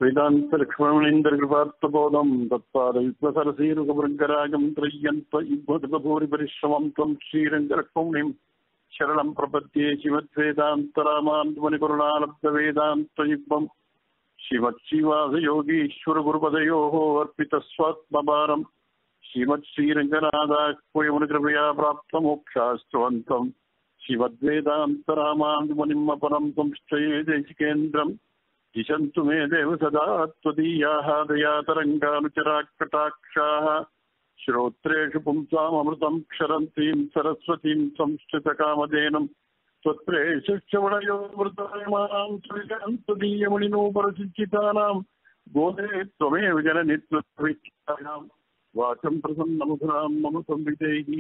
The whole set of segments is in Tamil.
वेदान्तलक्ष्मणेन्द्रकृपार्थबोधम् तत्पादयुक्तसरसीरुगभृङ्गरागम् त्रय्यन्त युग्मकृतभूरिपरिश्रमम् त्वम् श्रीरङ्गलक्ष्मणिम् शरणम् प्रपद्ये श्रीमद्वेदान्तरामान्वनिकरुणालब्धवेदान्तयुग्मम् श्रीमत्श्रीवासयोगीश्वरगुरुपदयोः अर्पितस्वात्मभारम् श्रीमत्श्रीरङ्गनाथाक्वयमुनिकृपया प्राप्तमोक्षास्त्वन्तम् श्रीमद्वेदान्तरामान्वनिम् अपरम् संश्चये देशिकेन्द्रम् दिशन्तु मे देव सदा त्वदीयाः दयातरङ्गानुचराकटाक्षाः श्रोत्रेषु पुंसामृतम् क्षरन्तीम् सरस्वतीम् संस्कृतकामधेनम् त्वत्प्रेषश्चवणयो मृतायमानाम् त्वदीयमणिनोपरसिञ्चितानाम् गोदे त्वमेव जननि त्वत्विख्यानाम् वाचम् प्रसन्नमुखराम् मम संविदेही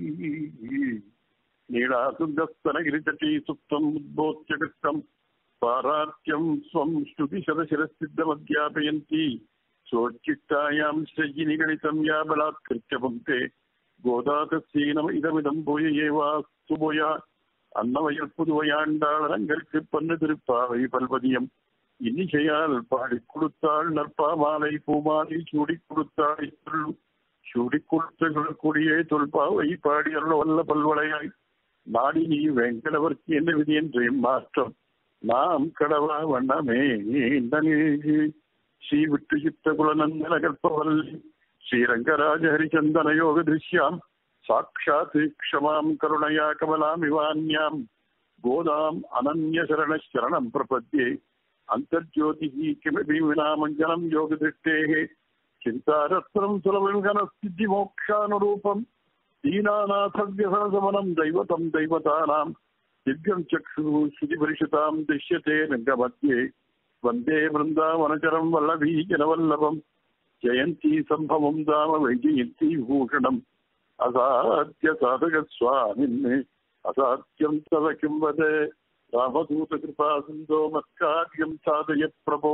नीलासुन्दस्तनगिरितटी सुप्तम् उद्बोध्य कृष्णम् पारात्यम् स्वम् श्रुतिशतशिरसिद्धमध्यापयन्ती सोच्चित्तायाम् सृजिनिगणितम् या बलात्कृत्य पुङ्क्ते கோதாதசீனம் இதமிதம் போய ஏவாஸ்து போயா அன்னவயல் புதுவையாண்டாளரங்களுக்கு பன்னு திருப்பாவை பல்வதியம் இன்னிசையால் பாடி கொடுத்தாள் நற்பாமாலை பூமாலை சூடி கொடுத்தாள் சூடி கொடுத்த கொடியே தொல்பாவை பாடி அருள வல்ல பல்வளையாய் நாடி நீ வெங்கடவர்க்கு என்ன விதி என்று மாற்றம் நாம் கடவா வண்ணமே நல்கி ஸ்ரீ விட்டு சித்த குலநந்தன கல்பவல்லி ஸ்ரீரங்கராஜ ஹரிச்சந்தன யோக திருஷ்யாம் சாட்சாத் க்ஷமாம் கருணயா கமலாமிவான்யாம் கோதாம் அனன்ய சரண சரணம் பிரபத்யே அந்தர்ஜோதிः किमपि विना मञ्जनं योगदृष्टेः चिन्तारत्नं सुलभङ्गनस्थितिमोक्षानुरूपम् दीनानाथव्यसनसमनं दैवतं दैवतानां दिव्यं चक्षुः श्रुतिपरिषतां दृश्यते रङ्गमध्ये वन्दे वृन्दावनचरं वल्लभीजनवल्लभम् जयन्ती सम्भवं दाम वैजयन्ती भूषणम् असाध्य साधकस्वामिन् असाध्यं तव किं वद ராமதூதகிருபா சிந்தோ மத்காரியம் சாதய பிரபோ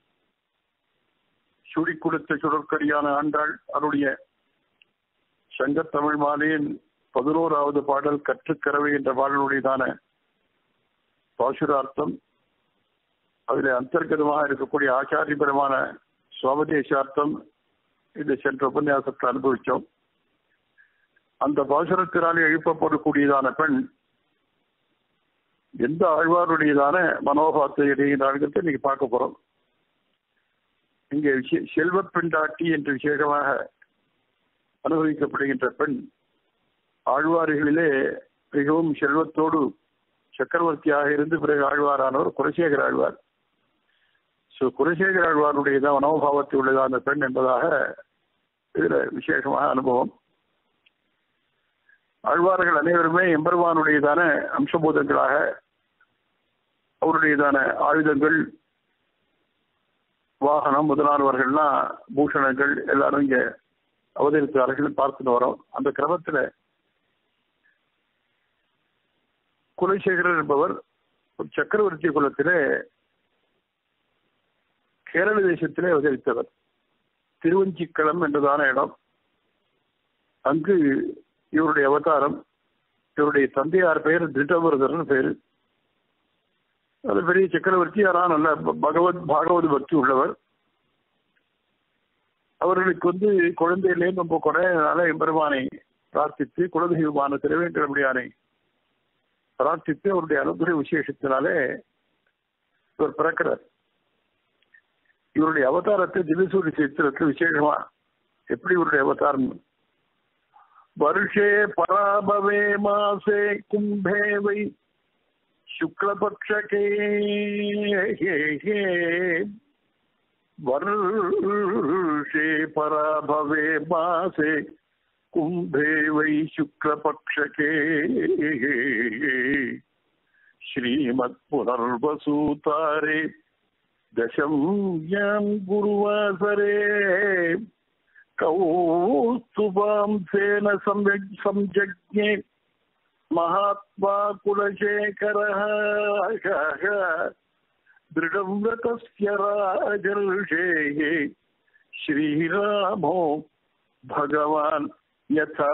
சுடி கொடுத்த சுடற்கடியான ஆண்டாள் அவருடைய சங்க தமிழ் மாலையின் பதினோராவது பாடல் கற்றுக்கரவை என்ற பாடலுடையதான பாசுரார்த்தம் அதில் அந்தர்கதமாக இருக்கக்கூடிய ஆச்சாரியபரமான சுவாபதேசார்த்தம் இந்த சென்ற உபன்யாசத்தை அனுபவித்தோம் அந்த பாசுரத்தினாலே எழுப்பப்படக்கூடியதான பெண் எந்த ஆழ்வாருடையதான மனோபாவத்தை இடையினார்கள் இன்னைக்கு பார்க்க போறோம் இங்கே செல்வ பெண்டாட்டி என்று விசேஷமாக அனுபவிக்கப்படுகின்ற பெண் ஆழ்வார்களிலே மிகவும் செல்வத்தோடு சக்கரவர்த்தியாக இருந்து பிறகு ஆழ்வாரானவர் குலசேகர ஆழ்வார் ஸோ குலசேகர ஆழ்வாருடையதான் மனோபாவத்தை உள்ளதான பெண் என்பதாக இதுல விசேஷமாக அனுபவம் ஆழ்வார்கள் அனைவருமே எம்பெருமானுடையதான அம்சபூதங்களாக அவருடையதான ஆயுதங்கள் வாகனம் முதலானவர்கள்லாம் பூஷணங்கள் எல்லாரும் இங்க அவதரித்தார்கள் பார்த்துட்டு வரோம் அந்த கிரமத்துல குலசேகரர் என்பவர் சக்கரவர்த்தி குலத்திலே கேரள தேசத்திலே அவதரித்தவர் திருவஞ்சிக்களம் என்றதான இடம் அங்கு இவருடைய அவதாரம் இவருடைய தந்தையார் பெயர் திருட்டவரதர்னு பேரு அது பெரிய சக்கரவர்த்தி ஆனால் நல்ல பகவத் பாகவத பக்தி உள்ளவர் அவர்களுக்கு வந்து குழந்தையிலே ரொம்ப குறையனால எம்பெருமானை பிரார்த்தித்து குலதெய்வமான திருவேங்கடமுடியானை பிரார்த்தித்து அவருடைய அனுகிரக விசேஷத்தினாலே இவர் பிறக்கிறார் இவருடைய அவதாரத்தை தினசூரி சித்திரத்தில் விசேஷமா எப்படி இவருடைய அவதாரம் वर्षे पराभवे मासे कुम्भे वै शुक्लपक्षके वर्षे पराभवे मासे कुम्भे वै शुक्लपक्षके श्रीमत्पुनर्वसूतारे दशम्यां गुरुवासरे कौस्तुभांसेन संजज्ञे महात्मा कुलशेखरः दृढं व्रतस्य राजर्षेः श्रीरामो भगवान् यथा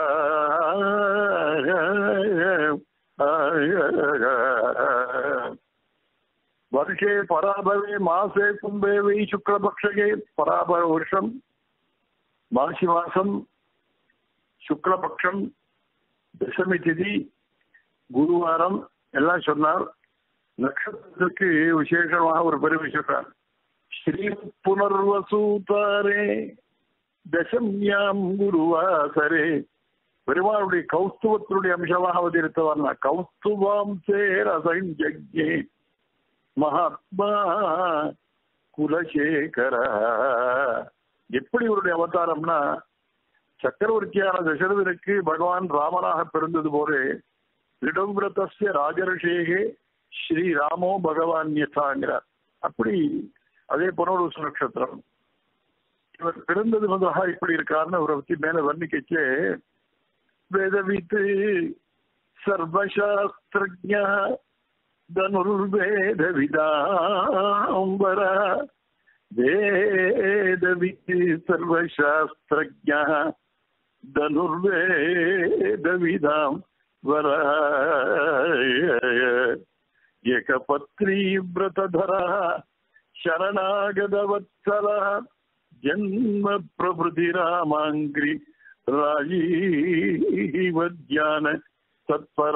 வருஷே பராபவே மாசே கும்பேவை சுக்லபக்ஷகே பராபர வருஷம் மாசி மாசம் சுக்லபக்ஷம் தசமி திதி குருவாரம் எல்லாம் சொன்னார் நட்சத்திரத்துக்கு விசேஷமாக ஒரு பெருமை சொல்றார் ஸ்ரீ புனர்வசூதாரே தசம்யாம் குருவாசரே பெருமாளுடைய கௌஸ்துவத்தினுடைய அம்சமாக அவதரித்தவர் கௌஸ்துவாம் சேர் அசஞ்சே மகாத்மா குலசேகர எப்படி இவருடைய அவதாரம்னா சக்கரவர்த்தியான தசரதனுக்கு பகவான் ராமனாக பிறந்தது போல இடம்பிரதஸ்ய ராஜரிஷேகே ஸ்ரீராமோ பகவான் யதாங்கிறார் அப்படி அதே புனர்வசு நட்சத்திரம் இவர் பிறந்தது முதலாக இப்படி இருக்காருன்னு அவரை பத்தி மேல வர்ணிக்கச்சே வேதவித்து சர்வசாஸ்திரஜ தனுர்வேத விதாம்பர வேதவித்து சர்வசாஸ்திரஜ தனுர்வேத விதாம் வர ஏகபத்ரி விரதர शरणागतवत्सल जन्म प्रभृतिरामाङ्घ्रि राजीवज्ञान तत्पर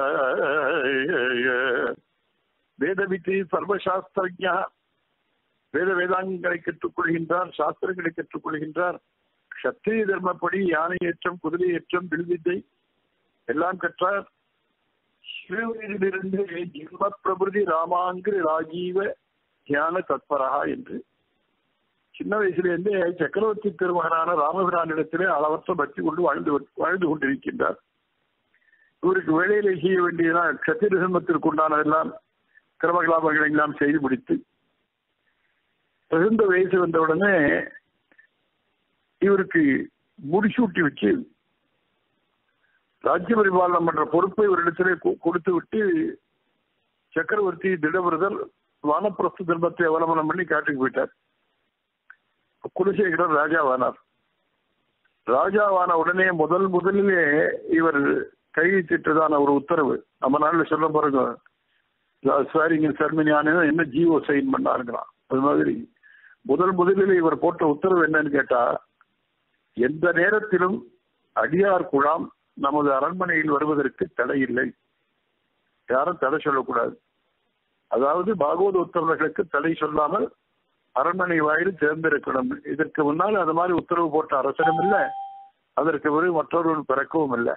வேதவித்து சர்வசாஸ்திரஜா வேத வேதாங்களை கற்றுக்கொள்கின்றார் சாஸ்திரங்களை கற்றுக்கொள்கின்றார் சத்திரிய தர்மப்படி யானை ஏற்றம் குதிரை ஏற்றம் வில்வித்தை எல்லாம் கற்றார் சிறுவயதிலிருந்து ஜென்ம பிரபுதி ராமாங்கிரி ராஜீவ தியான தத்பரா என்று சின்ன வயசுலேருந்தே சக்கரவர்த்தி திருமகனான ராமபிரானிடத்திலே அளவற்ற பக்தி கொண்டு வாழ்ந்து வாழ்ந்து கொண்டிருக்கின்றார் இவருக்கு வேலையிலே செய்ய வேண்டியதெல்லாம் கத்திர தர்மத்திற்கு உண்டானதெல்லாம் கிரமகலாபங்களை எல்லாம் செய்து முடித்து தகுந்த வயசு வந்தவுடனே இவருக்கு முடிசூட்டி வச்சு ராஜ்ய பரிபாலனம் பண்ற பொறுப்பை இவரிடத்திலே கொடுத்து விட்டு சக்கரவர்த்தி திடவிரதர் வானப்பிரஸ்து தர்மத்தை அவலம்பனம் பண்ணி காட்டுக்கு போயிட்டார் குலசேகரர் ராஜாவானார் ராஜாவான உடனே முதல் முதலிலே இவர் கையெழுத்திட்டதான ஒரு உத்தரவு நம்ம நாளில் சொல்ல பாருங்க சாரிங்க சர்மினியான என்ன ஜிஓ சைன் பண்ணாருங்கிறான் அது மாதிரி முதல் முதலில் இவர் போட்ட உத்தரவு என்னன்னு கேட்டா எந்த நேரத்திலும் அடியார் குழாம் நமது அரண்மனையில் வருவதற்கு தடை இல்லை யாரும் தடை சொல்லக்கூடாது அதாவது பாகவத உத்தரவுகளுக்கு தடை சொல்லாமல் அரண்மனை வாயில் தேர்ந்தெடுக்கணும் இதற்கு முன்னால் அது மாதிரி உத்தரவு போட்ட அரசனும் இல்லை அதற்கு பிறகு மற்றொருவன் பிறக்கவும் இல்லை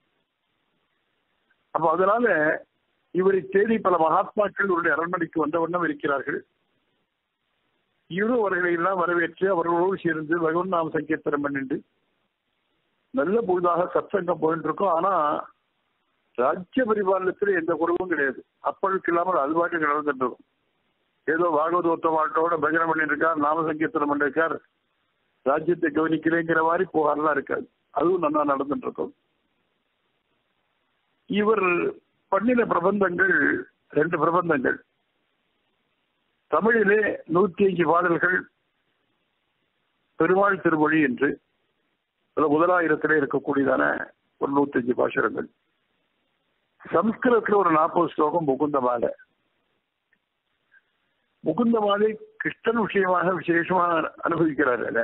அப்ப அதனால இவரை தேடி பல மகாத்மாக்கள் இவருடைய அரண்மனைக்கு வந்த வண்ணம் இருக்கிறார்கள் இவரு அவர்களை எல்லாம் வரவேற்று அவர்களோடு சேர்ந்து பகவன் நாம் சங்கீர்த்தனம் பண்ணிட்டு நல்ல பொழுதாக சத்சங்கம் போயிட்டு இருக்கோம் ஆனா ராஜ்ய பரிபாலனத்துல எந்த குறைவும் கிடையாது அப்பழுக்கு இல்லாமல் அது பாட்டு நடந்துட்டு இருக்கும் ஏதோ பாகவதோத்தமாட்டோட பஜனை பண்ணிட்டு இருக்கார் நாம சங்கீர்த்தனம் பண்ணிருக்கார் ராஜ்யத்தை கவனிக்கிறேங்கிற மாதிரி புகார்லாம் இருக்காது அதுவும் நல்லா நடந்துட்டு இருக்கும் இவர் பண்ணின பிரபந்தங்கள் ரெண்டு பிரபந்தங்கள் தமிழிலே நூத்தி அஞ்சு பாடல்கள் பெருமாள் திருமொழி என்று முதலாயிரத்திலே இருக்கக்கூடியதான ஒரு நூத்தி அஞ்சு பாசுரங்கள் சம்ஸ்கிருதத்துல ஒரு நாற்பது ஸ்லோகம் முகுந்த மாலை முகுந்த மாலை கிருஷ்ணன் விஷயமாக விசேஷமாக அனுபவிக்கிறார் அதுல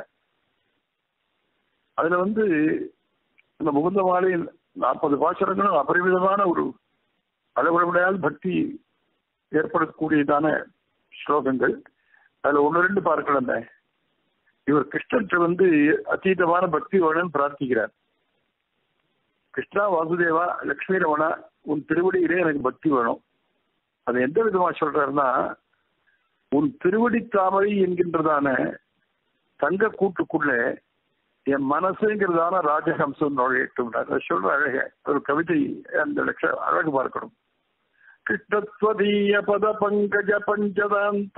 அதுல வந்து இந்த முகுந்த மாலையில் நாற்பது பாசுரங்களும் அபரிமிதமான ஒரு அளவிட பக்தி ஏற்படக்கூடியதான ஸ்லோகங்கள் அதுல ஒன்று ரெண்டு பார்க்கலாம் இவர் கிருஷ்ணன் வந்து அதீதமான பக்தி வேணும்னு பிரார்த்திக்கிறார் கிருஷ்ணா வாசுதேவா லக்ஷ்மி ரமணா உன் திருவடியிலே எனக்கு பக்தி வேணும் அது எந்த விதமா சொல்றாருன்னா உன் திருவடி தாமரை என்கின்றதான தங்க கூட்டுக்குள்ள என் மனசுங்கிறதான ராஜஹம்சம் நுழையட்டும் சொல்ற அழக ஒரு கவிதை அந்த லட்ச அழகு பார்க்கணும் கிருஷ்ணத்வதீய பத பங்கஜ பஞ்சதாந்த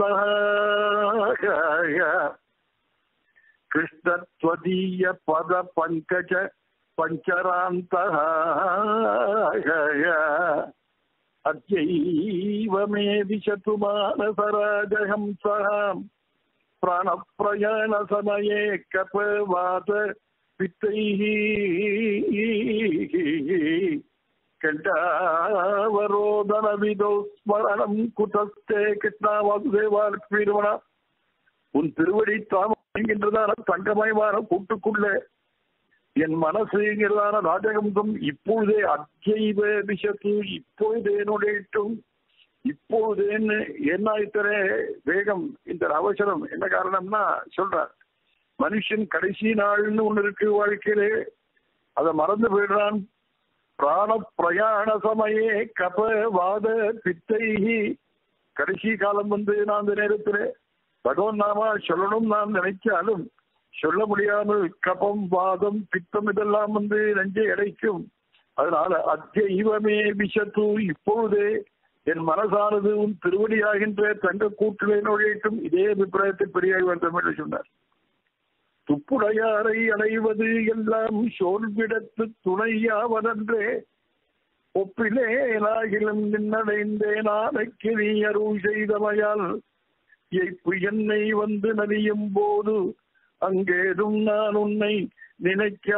கிருஷ்ணத்வதீய பத பங்கஜ பஞ்சராந்த अद्यैव मे विशतु मानसराजहंसः प्राणप्रयाणसमये कपवात पित्तैः கண்டாவரோதனவிதோ ஸ்மரணம் குதஸ்தே கிருஷ்ணா வாசுதேவா லட்சுமி ரமணா உன் திருவடி தாமம் என்கின்றதான தங்கமயமான கூட்டுக்குள்ளே என் மனசுங்கிறதான ராஜகம்சம் இப்பொழுதே அச்சைவ விஷத்து இப்பொழுதே நுழையட்டும் இப்பொழுதேன்னு என்ன இத்தனை வேகம் இந்த அவசரம் என்ன காரணம்னா சொல்றார் மனுஷன் கடைசி நாள்னு ஒண்ணு இருக்கு வாழ்க்கையிலே அதை மறந்து போயிடுறான் பிராண பிரயாண சமயே கப வாத பித்தை கடைசி காலம் வந்து நான் அந்த நேரத்துல பகவான் நாமா சொல்லணும் நான் நினைச்சாலும் சொல்ல முடியாமல் கபம் வாதம் பித்தம் இதெல்லாம் வந்து நெஞ்சை அடைக்கும் அதனால அத்தியவமே விஷத்து இப்பொழுதே என் மனசானது உன் திருவடியாகின்ற தங்க கூட்டிலே நுழையட்டும் இதே அபிப்பிராயத்தை பெரியாழ்வார் தமிழில் சொன்னார் துப்புடையாரை அடைவது எல்லாம் சோர்விடத்து துணையாவதன்றே ஒப்பிலே நாகிலும் நின்னடைந்தேன் ஆனைக்கு நீ அருள் செய்தமையால் எய்ப்பு என்னை வந்து நதியும் போது அங்கேதும் நான் உன்னை நினைக்க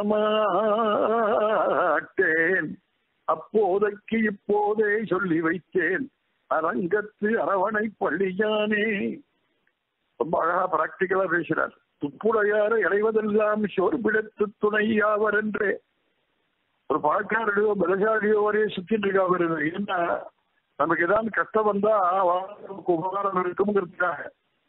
மாட்டேன் அப்போதைக்கு இப்போதே சொல்லி வைத்தேன் அரங்கத்து அரவணை பள்ளியானே ரொம்ப அழகா பிராக்டிக்கலா பேசுறார் துப்புடையார இறைவதெல்லாம் சோர்பிடத்து துணையாவர் என்றே ஒரு பணக்காரடியோ பலசாலியோ வரைய சுத்திட்டு இருக்கா வருது என்ன நமக்கு ஏதாவது கஷ்டம் வந்தா வாழ்க்கைக்கு உபகாரம் இருக்குங்கிறதுக்காக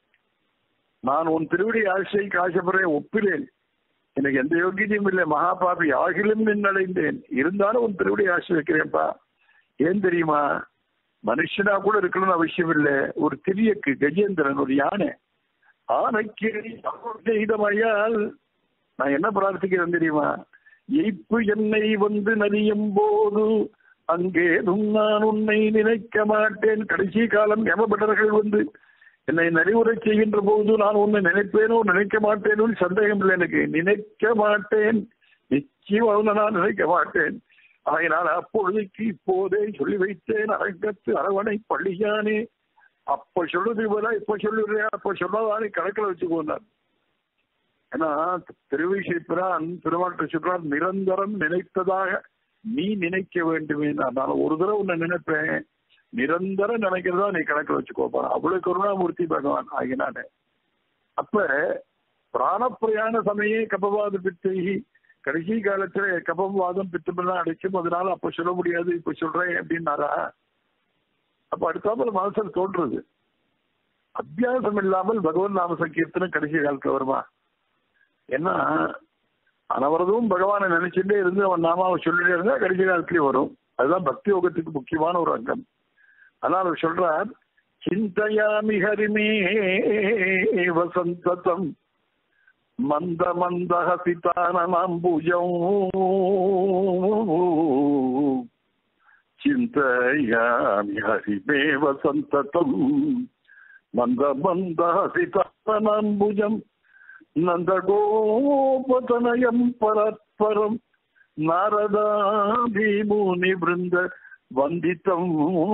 நான் உன் திருவடி ஆசைக்கு ஆசைப்படுறேன் ஒப்பிலேன் எனக்கு எந்த யோகியதையும் இல்லை மகாபாபி ஆகிலும் நின்னடைந்தேன் இருந்தாலும் உன் திருவடி ஆசை வைக்கிறேன்ப்பா ஏன் தெரியுமா மனுஷனா கூட இருக்கணும்னு அவசியம் இல்லை ஒரு திரியக்கு கஜேந்திரன் ஒரு யானை ஆனைக்கு செய்தமையால் நான் என்ன பிரார்த்திக்கிறேன் தெரியுமா எய்ப்பு என்னை வந்து நதியும் போது அங்கேதும் நான் உன்னை நினைக்க மாட்டேன் கடைசி காலம் யமபட்டர்கள் வந்து என்னை நலிவுரை செய்கின்ற போது நான் உன்னை நினைப்பேனோ நினைக்க மாட்டேனோ சந்தேகம் இல்லை எனக்கு நினைக்க மாட்டேன் நிச்சயம் நான் நினைக்க மாட்டேன் ஆகினால் அப்பொழுதைக்கு இப்போதே சொல்லி வைத்தேன் அரங்கத்து அரவணை பள்ளியானே அப்ப சொல்றது போல இப்ப சொல்லுறியா அப்ப சொன்னதானே கணக்கில் வச்சுக்கோந்தார் ஏன்னா திருவிசிப்பிரான் திருமாட்டு சொல்றான் நிரந்தரம் நினைத்ததாக நீ நினைக்க வேண்டுமே நான் ஒரு தடவை உன்னை நினைப்பேன் நிரந்தரம் நினைக்கிறதா நீ கணக்கில் வச்சுக்கோப்பா அவ்வளவு கருணாமூர்த்தி பகவான் ஆகினானே அப்ப பிராணப்பிரயாண சமயே கபவாத பித்தை கடைசி காலத்துல கபவாதம் பித்தமெல்லாம் அடைக்கும் அதனால அப்ப சொல்ல முடியாது இப்ப சொல்றேன் அப்படின்னாரா அப்ப அடுத்தாப்புல மனசுல தோன்றுறது அத்தியாசம் இல்லாமல் பகவன் நாம சங்கீர்த்தனம் கடைசி காலத்துல வருமா ஏன்னா அனவரதும் பகவானை நினைச்சுட்டே இருந்து அவன் நாமாவை சொல்லிட்டே இருந்தா கடைசி காலத்திலேயே வரும் அதுதான் பக்தி யோகத்துக்கு முக்கியமான ஒரு அங்கம் அதனால அவர் சொல்றார் சிந்தையாமி ஹரிமே வசந்ததம் மந்த மந்த ஹசிதானம்புஜம் चिन्तयामि हरिमेव सन्ततम् मन्द मन्द हसितानम्बुजम् नन्दगोपतनयम् परत्परम् नारदाभिमुनिवृन्द वन्दितम्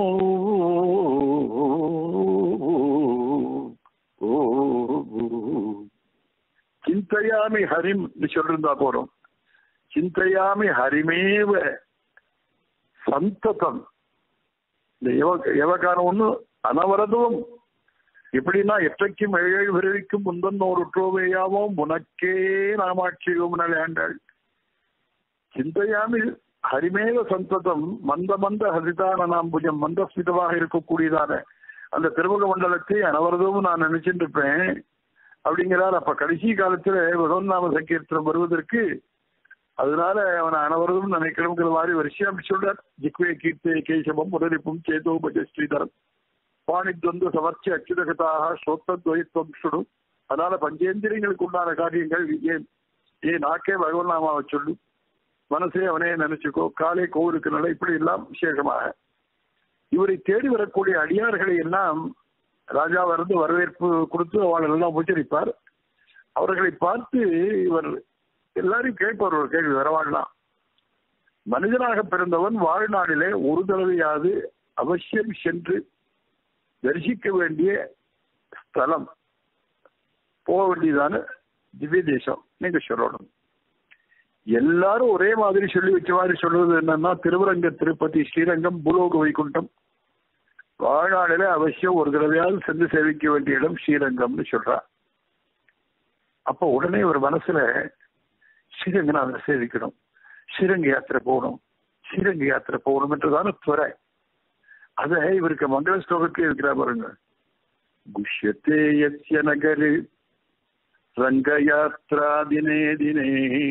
चिन्तयामि हरिम् சொல்லிருந்தா போறோம் சிந்தையாமி ஹரிமேவ சந்ததம் இந்த யவ யவகாரம் ஒண்ணு அனவரதும் எப்படின்னா எற்றைக்கும் ஏழு பிறவிக்கும் முந்தன்னோர் உற்றோவையாவோம் உனக்கே நாமாட்சியும் ஆண்டாள் சிந்தையாமி ஹரிமேவ சந்ததம் மந்த மந்த ஹரிதான நாம்புஜம் மந்தஸ்மிதமாக இருக்கக்கூடியதான அந்த திருமுக மண்டலத்தை அனவரதும் நான் நினைச்சிட்டு இருப்பேன் அப்படிங்கிறார் அப்ப கடைசி காலத்துல பகவன்னாம சங்கீர்த்தனம் வருவதற்கு அதனால அவனை அனவரதும் நினைக்கணுங்கிற மாதிரி வரிசையா அப்படி சொல்றார் ஜிக்வே கீர்த்தே கேசவம் உடலிப்பும் சேதோபஜ ஸ்ரீதரம் பாணித்வந்து சமர்ச்சி அச்சுதகதாக சோத்தத்வயித்வம் சுடு அதனால பஞ்சேந்திரியங்களுக்கு உண்டான காரியங்கள் ஏன் ஏ நாக்கே பகவன் நாமாவை சொல்லு மனசே அவனே நினைச்சுக்கோ காலை கோவிலுக்கு நட இப்படி எல்லாம் விசேஷமாக இவரை தேடி வரக்கூடிய அடியார்களை எல்லாம் ராஜா வந்து வரவேற்பு கொடுத்து அவர்கள் எல்லாம் உபச்சரிப்பார் அவர்களை பார்த்து இவர் எல்லாரையும் கேட்பார் ஒரு கேள்வி வரவாடலாம் மனிதனாக பிறந்தவன் வாழ்நாளிலே ஒரு தடவையாவது அவசியம் சென்று தரிசிக்க வேண்டிய ஸ்தலம் போக வேண்டியதான திவ்ய தேசம் நீங்க சொல்லணும் எல்லாரும் ஒரே மாதிரி சொல்லி வச்ச மாதிரி சொல்றது என்னன்னா திருவரங்க திருப்பதி ஸ்ரீரங்கம் பூலோக வைகுண்டம் வாழ்நாளில அவசியம் ஒரு தடவையாவது சென்று சேவிக்க வேண்டிய இடம் ஸ்ரீரங்கம்னு சொல்றா அப்ப உடனே ஒரு மனசுல ஸ்ரீரங்கநாதனை சேவிக்கணும் ஸ்ரீரங்க யாத்திரை போகணும் ஸ்ரீரங்க யாத்திரை போகணும் என்றுதான துறை அத இவருக்கு மங்கள ஸ்லோகத்தில் இருக்கிறா பாருங்க குஷ்யத்தே யஸ்ய நகரு ரங்கயாத்ரா தினே தினே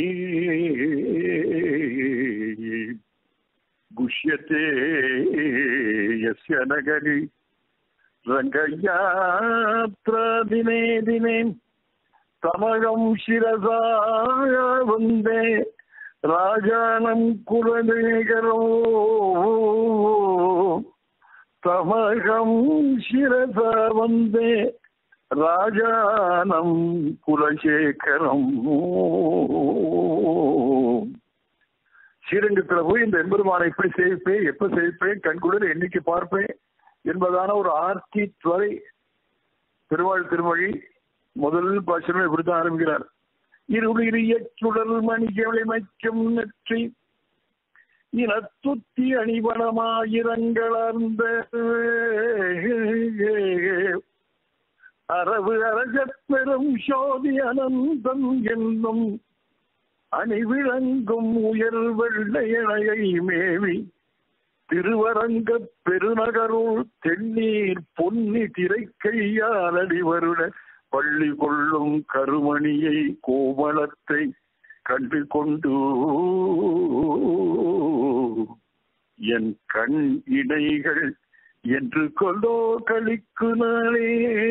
குஷ்யத்தே யஸ்ய நகரி ரங்கயாத்ரா தினே தினே தமகம் சிரசா வந்தே ராஜானம் குலநேகரோ தமகம் சிரச வந்தே ராஜானம் குலசேகரம் ஸ்ரீரங்கத்துல போய் இந்த எம்பெருமானை எப்படி சேவிப்பேன் எப்ப சேவிப்பேன் கண்குளிர் என்னைக்கு பார்ப்பேன் என்பதான ஒரு ஆர்த்தி துறை திருவாள் திருமொழி முதல் பாசனம் இப்படித்தான் ஆரம்பிக்கிறார் இருளிரிய சுடல் மணிகளை மைக்கும் நெற்றி இனத்துத்தி அணிவனமாயிரங்களர்ந்த அரவு அரசப் பெரும் சோதி அனந்தம் என்னும் அணிவிளங்கும் உயர் வெள்ளையணையை மேவி திருவரங்க பெருநகருள் தென்னீர் பொன்னி திரைக்கையால் அடிவருட பள்ளி கொள்ளும் கருமணியை கோமளத்தை கண்டு கொண்டு என் கண் இடைகள் என்று கொல்லோ கழிக்கு நாளே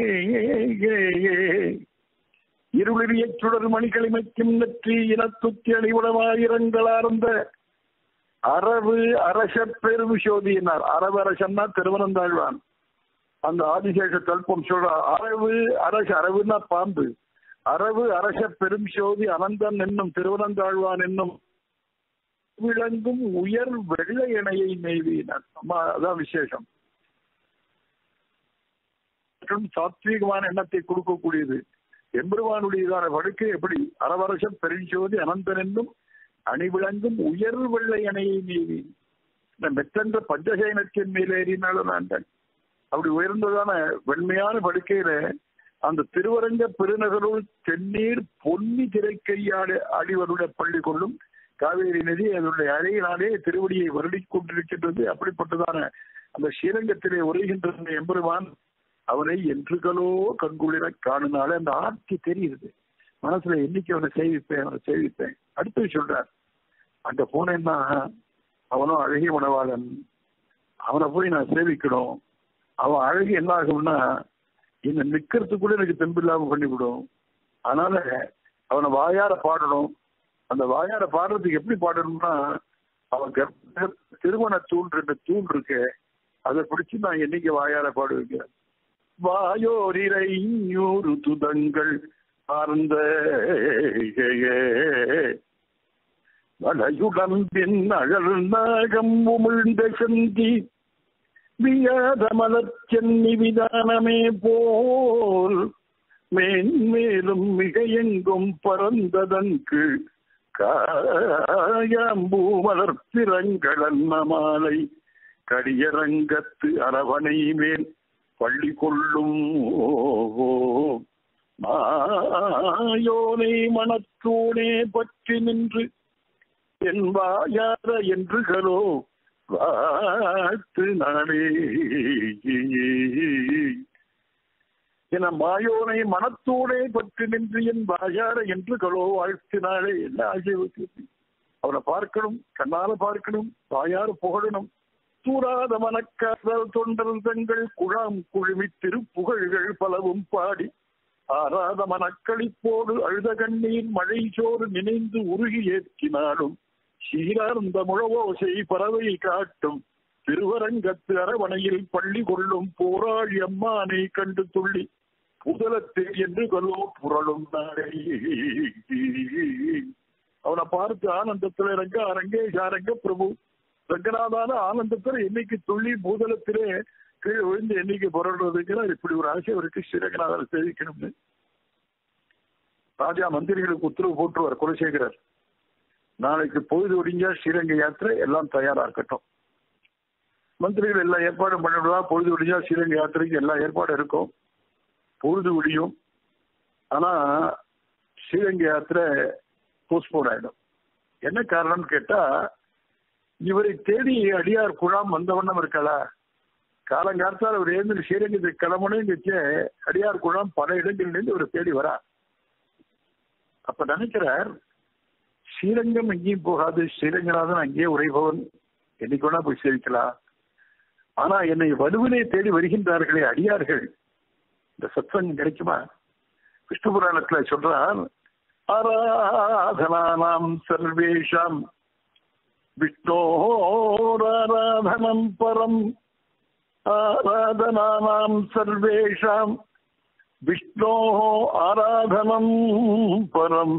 இருளிரிய சுடர் மணிகளை மைக்கும் நெற்றி இனத்துத்தி அணிவுடமாயிரங்களார்ந்த அரவு அரச பெரும் சோதியினார் அரவு அரசன்னா திருவனந்தாழ்வான் அந்த ஆதிசேஷ கல்பம் சொல்ற அரவு அரச அரவுன்னா பாம்பு அரவு அரச பெரும் சோதி அனந்தன் என்னும் திருவனந்தாழ்வான் என்னும் விளங்கும் உயர் வெள்ளை இணையை நெய்வினார் அம்மா அதான் விசேஷம் மற்றும் சாத்வீகமான எண்ணத்தை கொடுக்கக்கூடியது எம்பெருவானுடையதான வழக்கு எப்படி அரவரசம் பெருஞ்சோதி அனந்தன் என்னும் அணிவிளங்கும் உயர் வெள்ளை அணையை மீறி இந்த மெத்தன்ற பஞ்சசேனத்தின் மேலேறினாலும் நான் அப்படி உயர்ந்ததான வெண்மையான படுக்கையில அந்த திருவரங்க பெருநகருள் தென்னீர் பொன்னி திரைக்கையாடு அடிவருடைய பள்ளி கொள்ளும் காவேரி நதி அதனுடைய அழகினாலே திருவடியை வருடிக் கொண்டிருக்கின்றது அப்படிப்பட்டதான அந்த ஸ்ரீரங்கத்திலே உரைகின்ற எம்பெருமான் அவனை என்றுகளோ கண்குளிர காணுனாலே அந்த ஆட்சி தெரியுது மனசுல என்னைக்கு அவனை சேவிப்பேன் அவனை சேவிப்பேன் அடுத்து சொல்றார் அங்க போனேன்னா அவனும் அழகிய உணவாளன் அவனை போய் நான் சேவிக்கணும் அவன் அழகு என்ன ஆகும்னா என்ன நிக்கிறதுக்கு கூட எனக்கு தெம்பு இல்லாம பண்ணிவிடும் அதனால அவனை வாயார பாடணும் அந்த வாயார பாடுறதுக்கு எப்படி பாடணும்னா அவன் கர்ப்ப திருமண தூண் ரெண்டு தூண் இருக்கு அதை பிடிச்சு நான் என்னைக்கு வாயார பாடுவீங்க வாயோரிரை நூறு துதங்கள் ஆர்ந்த வளையுடன் பின் அழல் நாகம் உமிழ்ந்த செந்தி வியாத மலர்ச்சென்னி விதானமே போல் மேன்மேலும் மிக எங்கும் பறந்ததன் கீழ் காயாம்பூ மலர்த்திரங்களன்ன மாலை கடியரங்கத்து அரவணை மேல் பள்ளி கொள்ளும் மாயோனை மனத்தோனே பற்றி நின்று என் வாயார என்றுகளோ வாழ்த்து நாளே என மாயோனை மனத்தோடே பற்றி நின்று என் வாயார என்றுகளோ வாழ்த்தினாலே என்ன ஆகியவற்று அவனை பார்க்கணும் கண்ணால பார்க்கணும் வாயார புகழணும் தூராத மனக்காதல் தொண்டல் தங்கள் குழாம் குழுமி திருப்புகழ்கள் பலவும் பாடி ஆறாத மனக்களிப்போடு அழுத கண்ணீர் மழை சோறு நினைந்து உருகி ஏற்றினாலும் சீரார்ந்த முழவோசை பறவை காட்டும் திருவரங்கத்து அரவணையில் பள்ளி கொள்ளும் போராளி அம்மானை கண்டு துள்ளி புதலத்தில் என்று கொல்லோ புரளும் நாளை அவனை பார்த்து ஆனந்தத்துல ரங்க அரங்கேஷ் அரங்க பிரபு ரங்கநாதான ஆனந்தத்துல என்னைக்கு துள்ளி பூதலத்திலே கீழே விழுந்து என்னைக்கு புரள்றதுங்கிறார் இப்படி ஒரு ஆசை அவருக்கு ஸ்ரீரங்கநாதரை சேவிக்கணும்னு ராஜா மந்திரிகளுக்கு உத்தரவு போட்டுருவார் குலசேகரர் நாளைக்கு பொழுது ஒடிஞ்சா ஸ்ரீரங்க யாத்திரை எல்லாம் தயாரா இருக்கட்டும் மந்திரிகள் எல்லா ஏற்பாடும் பண்ணிவிடுவா பொழுது ஒடிஞ்சா ஸ்ரீரங்க யாத்திரைக்கு எல்லா ஏற்பாடும் இருக்கும் பொழுது ஒடியும் ஆனா ஸ்ரீரங்க யாத்திரை போஸ்ட்போன் ஆயிடும் என்ன காரணம்னு கேட்டா இவரை தேடி அடியார் குழாம் வந்த வண்ணம் இருக்கலா காலங்காலத்தால் அவர் எழுந்து ஸ்ரீரங்கத்துக்கு கிளம்பணும் வச்சு அடியார் குழாம் பல இடங்களிலிருந்து இவர் தேடி வரா அப்ப நினைக்கிறார் ஸ்ரீரங்கம் எங்கேயும் போகாது ஸ்ரீரங்கநாதன் அங்கேயே உரைபவன் என்னைக்கு வேணா போய் சேவிக்கலாம் ஆனா என்னை வலுவிலே தேடி வருகின்றார்களே அடியார்கள் இந்த சத்சங்கம் கிடைக்குமா விஷ்ணு புராணத்துல சொல்றார் ஆராதனானாம் சர்வேஷாம் விஷ்ணோராராதனம் பரம் ஆராதனானாம் சர்வேஷாம் விஷ்ணோ ஆராதனம் பரம்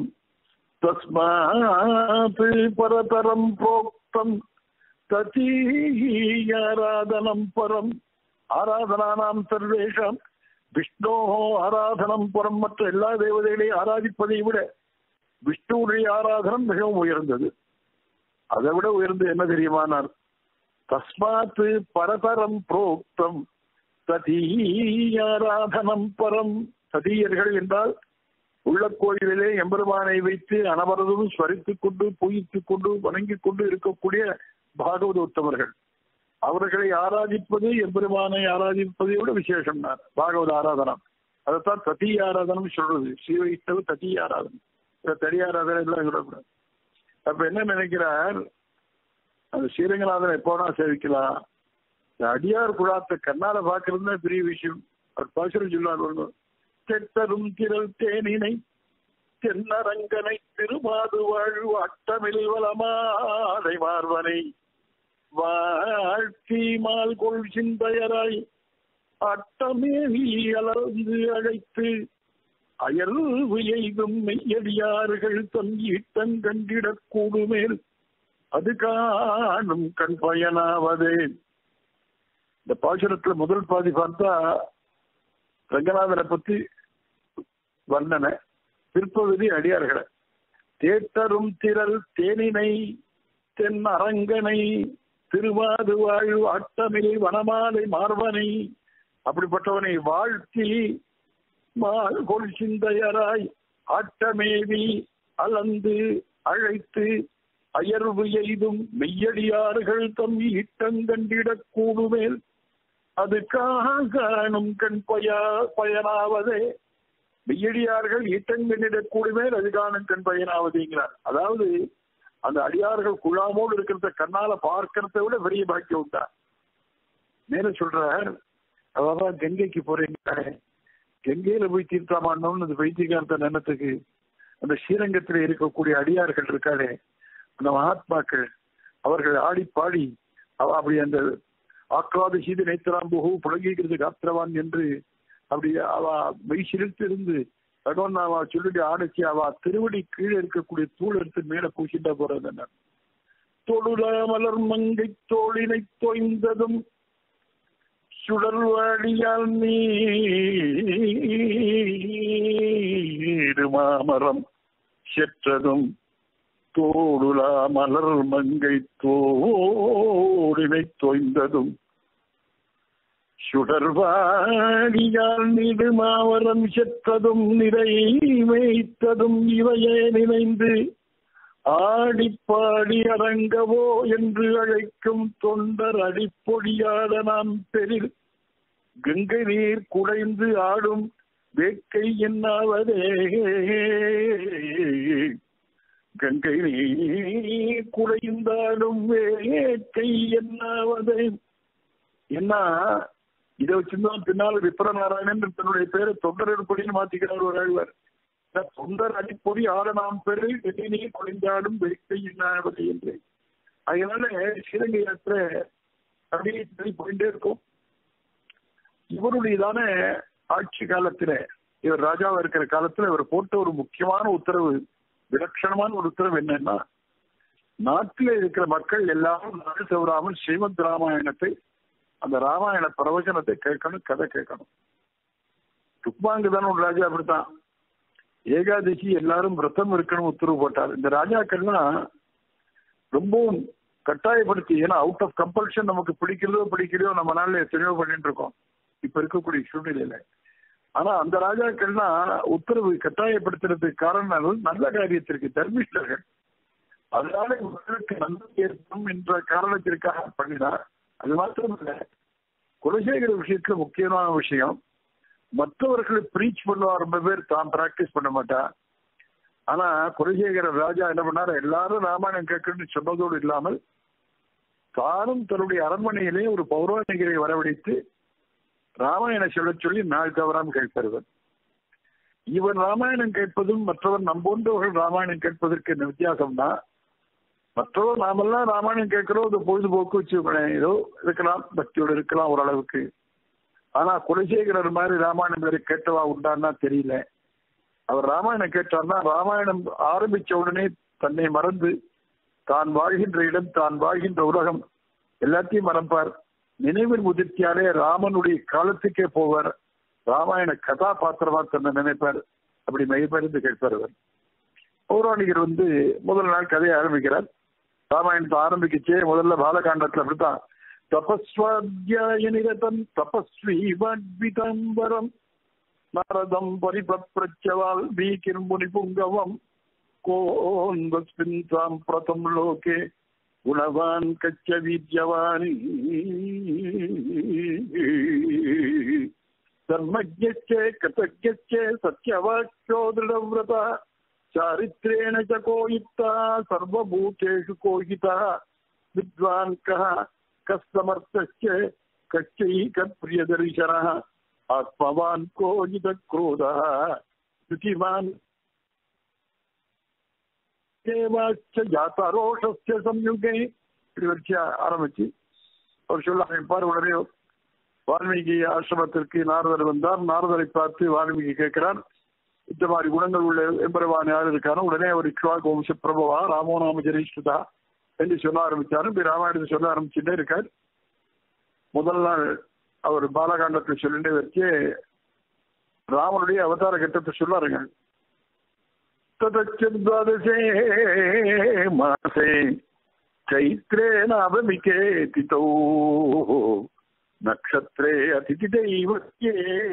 தஸ்மாத் பரதரம் புரோக்தம் ததீயாராதனம் பரம் ஆராதனானாம் சர்வேஷாம் விஷ்ணோ ஆராதனம் புறம் மற்ற எல்லா தேவதைகளையும் ஆராதிப்பதை விட விஷ்ணுவுடைய ஆராதனம் மிகவும் உயர்ந்தது அதை விட உயர்ந்து என்ன தெரியுமானார் தஸ்மாத் பரதரம் புரோக்தம் ததீயாராதனம் பரம் ததீயர்கள் என்றால் உள்ள கோயிலிலே எம்பெருமானை வைத்து அனவரதும் ஸ்மரித்துக் கொண்டு பூயித்துக் கொண்டு வணங்கிக் கொண்டு இருக்கக்கூடிய பாகவத உத்தமர்கள் அவர்களை ஆராதிப்பது எம்பெருமானை ஆராதிப்பதை விட விசேஷம் தான் பாகவத ஆராதனம் அதைத்தான் ததி ஆராதனம் சொல்றது ஸ்ரீ வைஷ்ணவ ததி ஆராதனம் தடி ஆராதனை எல்லாம் விடக்கூடாது அப்ப என்ன நினைக்கிறார் அந்த ஸ்ரீரங்கநாதன் எப்போனா சேவிக்கலாம் இந்த அடியார் குழாத்தை கண்ணால பாக்குறது தான் பெரிய விஷயம் அவர் பாசுரம் சொல்லுவார் தெட்டரும் திரள் தேனினை தென்னரங்கனை திருமாது வாழ்வு அட்டமில் வளமாதை மார்வனை வாழ்த்தி மால் கொள் சிந்தையராய் அட்டமேவி அலர்ந்து அழைத்து அயல்வு எய்தும் மெய்யடியார்கள் தன் ஈட்டன் கண்டிடக் கூடுமேல் அது காணும் கண் பயனாவதே இந்த பாசுரத்துல முதல் பாதி பார்த்தா ரங்கநாதனை பத்தி வர்ணனை பிற்பகுதி அடியார்களை தேட்டரும் திரள் தேனினை தென் அரங்கனை திருவாது வாழ் அட்டமில் வனமாலை மார்பனை அப்படிப்பட்டவனை வாழ்த்தி மால் கொள் சிந்தையராய் ஆட்டமேவி அலந்து அழைத்து அயர்வு எய்தும் மெய்யடியார்கள் தம் ஈட்டங்கண்டிடக் கூடுமேல் அது காணும் கண் பயா பயனாவதே மெய்யடியார்கள் ஈட்டங்கண்டிடக் கூடுமேல் அது காணும் கண் பயனாவதுங்கிறார் அதாவது அந்த அடியார்கள் குழாமோடு இருக்கிறத கண்ணால பார்க்கறத விட பெரிய பாக்கியம் உண்டா மேல சொல்றார் அதான் கங்கைக்கு போறீங்க கங்கையில போய் தீர்த்தாமான்னு அந்த வைத்தியகார்த்த நினைத்துக்கு அந்த ஸ்ரீரங்கத்தில் இருக்கக்கூடிய அடியார்கள் இருக்காளே அந்த மகாத்மாக்கள் அவர்கள் ஆடி பாடி அப்படி அந்த ஆக்காத சீது நேத்திராம்புகு புலகீகிறது காத்திரவான் என்று அப்படி அவ மெய் சிரித்து இருந்து பகவான் அவ சொல்லிட்டு ஆடைச்சு அவ திருவடி கீழே இருக்கக்கூடிய தூள் எடுத்து மேல பூசிட்டா போறது என்ன தொழுல மலர் மங்கை தோளினை தோய்ந்ததும் சுடர்வாடியால் நீரு மாமரம் செற்றதும் தோடுலா மலர் மங்கை தோடினை தோய்ந்ததும் சுடர்வாடியால் நீடு மாவரம் செற்றதும் நிறை வைத்ததும் இவையே நினைந்து ஆடிப்பாடி அரங்கவோ என்று அழைக்கும் தொண்டர் அடிப்பொடியாத நாம் பெரில் கங்கை நீர் குடைந்து ஆடும் வேட்கை என்னாவதே கங்கை நீர் குடைந்தாடும் வேட்கை என்னாவதே என்ன இதை வச்சிருந்தோம் பின்னால் விப்ரநாராயணன் தன்னுடைய பேரை தொண்டர் எடுப்படின்னு மாத்திக்கிறார் ஒரு ஆழ்வார் தொண்டர் அடிப்பொடி ஆட நாம் பெரு நீ குறைந்தாடும் வேட்கை என்னாவது என்று அதனால ஸ்ரீலங்கை யாத்திரை அப்படியே போயிட்டே இருக்கும் இவருடையதான ஆட்சி காலத்துல இவர் ராஜாவா இருக்கிற காலத்துல இவர் போட்ட ஒரு முக்கியமான உத்தரவு விலட்சணமான ஒரு உத்தரவு என்னன்னா நாட்டில் இருக்கிற மக்கள் எல்லாரும் நாடு தவறாமல் ஸ்ரீமத் ராமாயணத்தை அந்த ராமாயண பிரவச்சனத்தை கேட்கணும் கதை கேட்கணும் துக்மாங்கு தானே ஒரு ராஜா அப்படித்தான் ஏகாதசி எல்லாரும் விரதம் இருக்கணும் உத்தரவு போட்டார் இந்த ராஜாக்கள்லாம் ரொம்பவும் கட்டாயப்படுத்தி ஏன்னா அவுட் ஆஃப் கம்பல்ஷன் நமக்கு பிடிக்கிறதோ பிடிக்கிறதோ நம்ம நாள்ல எத்தனையோ பண்ணிட்டு இருக்கோம் இப்ப இருக்கக்கூடிய சூழ்நிலையில ஆனா அந்த ராஜாக்கள்லாம் உத்தரவு கட்டாயப்படுத்துறதுக்கு காரணம் நல்ல காரியத்திற்கு தர்மிஷ்டர்கள் அதனால மக்களுக்கு நன்மை ஏற்படும் என்ற காரணத்திற்காக பண்ணினார் அது மாத்திரமல்ல குலசேகர விஷயத்துல முக்கியமான விஷயம் மற்றவர்களை ப்ரீச் பண்ணுவா ரொம்ப பேர் தான் பிராக்டிஸ் பண்ண மாட்டா ஆனா குலசேகர ராஜா என்ன பண்ணாரு எல்லாரும் ராமாயணம் கேட்கணும்னு சொன்னதோடு இல்லாமல் தானும் தன்னுடைய அரண்மனையிலே ஒரு பௌராணிகரை வரவழைத்து ராமாயணம் சொல்ல சொல்லி நாள் தவறாம கேட்பவர் இவன் ராமாயணம் கேட்பதும் மற்றவன் நம் போன்றவர்கள் ராமாயணம் கேட்பதற்கு என்ன வித்தியாசம்னா மற்றவர் நாமெல்லாம் ராமாயணம் கேட்கிறோம் அது பொழுதுபோக்கு வச்சுக்கோங்களேன் ஏதோ இருக்கலாம் பக்தியோடு இருக்கலாம் ஓரளவுக்கு ஆனா குலசேகரர் மாதிரி ராமாயணம் வேறு கேட்டவா உண்டான்னா தெரியல அவர் ராமாயணம் கேட்டார்னா ராமாயணம் ஆரம்பிச்ச உடனே தன்னை மறந்து தான் வாழ்கின்ற இடம் தான் வாழ்கின்ற உலகம் எல்லாத்தையும் மறப்பார் நினைவின் முதிர்ச்சியாலே ராமனுடைய காலத்துக்கே போவார் ராமாயண கதாபாத்திரமா தன்னை நினைப்பார் அப்படி மெய்பறிந்து கேட்பார் அவர் பௌராணிகர் வந்து முதல் நாள் கதையை ஆரம்பிக்கிறார் ராமாயணத்தை ஆரம்பிக்கச்சே முதல்ல பாலகாண்டத்துல அப்படித்தான் தபஸ்வாத்தியாய நிரதம் தபஸ்வி வாட்பிதம்பரம் நாரதம் பரிபப்ரச்சவால் வீக்கிர்முனி புங்கவம் கோன்வஸ்மின் தாம் பிரதம் லோகே குணவான் கச்ச வீரியவானி धर्मज्ञश्चे कृतज्ञश्चे सत्यवाक्यो दृढव्रता चारित्रेण च कोयिता सर्वभूतेषु कोहितः विद्वान् कः कस्तमर्थश्च कश्चैकप्रियदर्शनः आत्मवान् कोजितक्रोधः स्तुतिमान् தேவாச்ச ஜாத்தரோஷஸ்ய சம்யுகே இப்படி வச்சு ஆரம்பிச்சு அவர் சொல்ல ஆரம்பிப்பார் உடனே வால்மீகி ஆசிரமத்திற்கு நாரதர் வந்தார் நாரதரை பார்த்து வால்மீகி கேட்கிறார் இந்த மாதிரி குணங்கள் உள்ள எம்பெருவான் யார் இருக்காரோ உடனே அவர் இக்ஷ்வாக் வம்ச பிரபவா ராமோ நாம ஜெரிஷ்டதா என்று சொல்ல ஆரம்பிச்சாரு இப்படி ராமாயணத்தை சொல்ல ஆரம்பிச்சுட்டே இருக்கார் முதல் நாள் அவர் பாலகாண்டத்தை சொல்லிட்டே வச்சு ராமனுடைய அவதார கட்டத்தை சொல்லாருங்க ततश्चद्वादशे मासे चैत्रे नवमिके तिथौ नक्षत्रे अतिथिदैवत्ये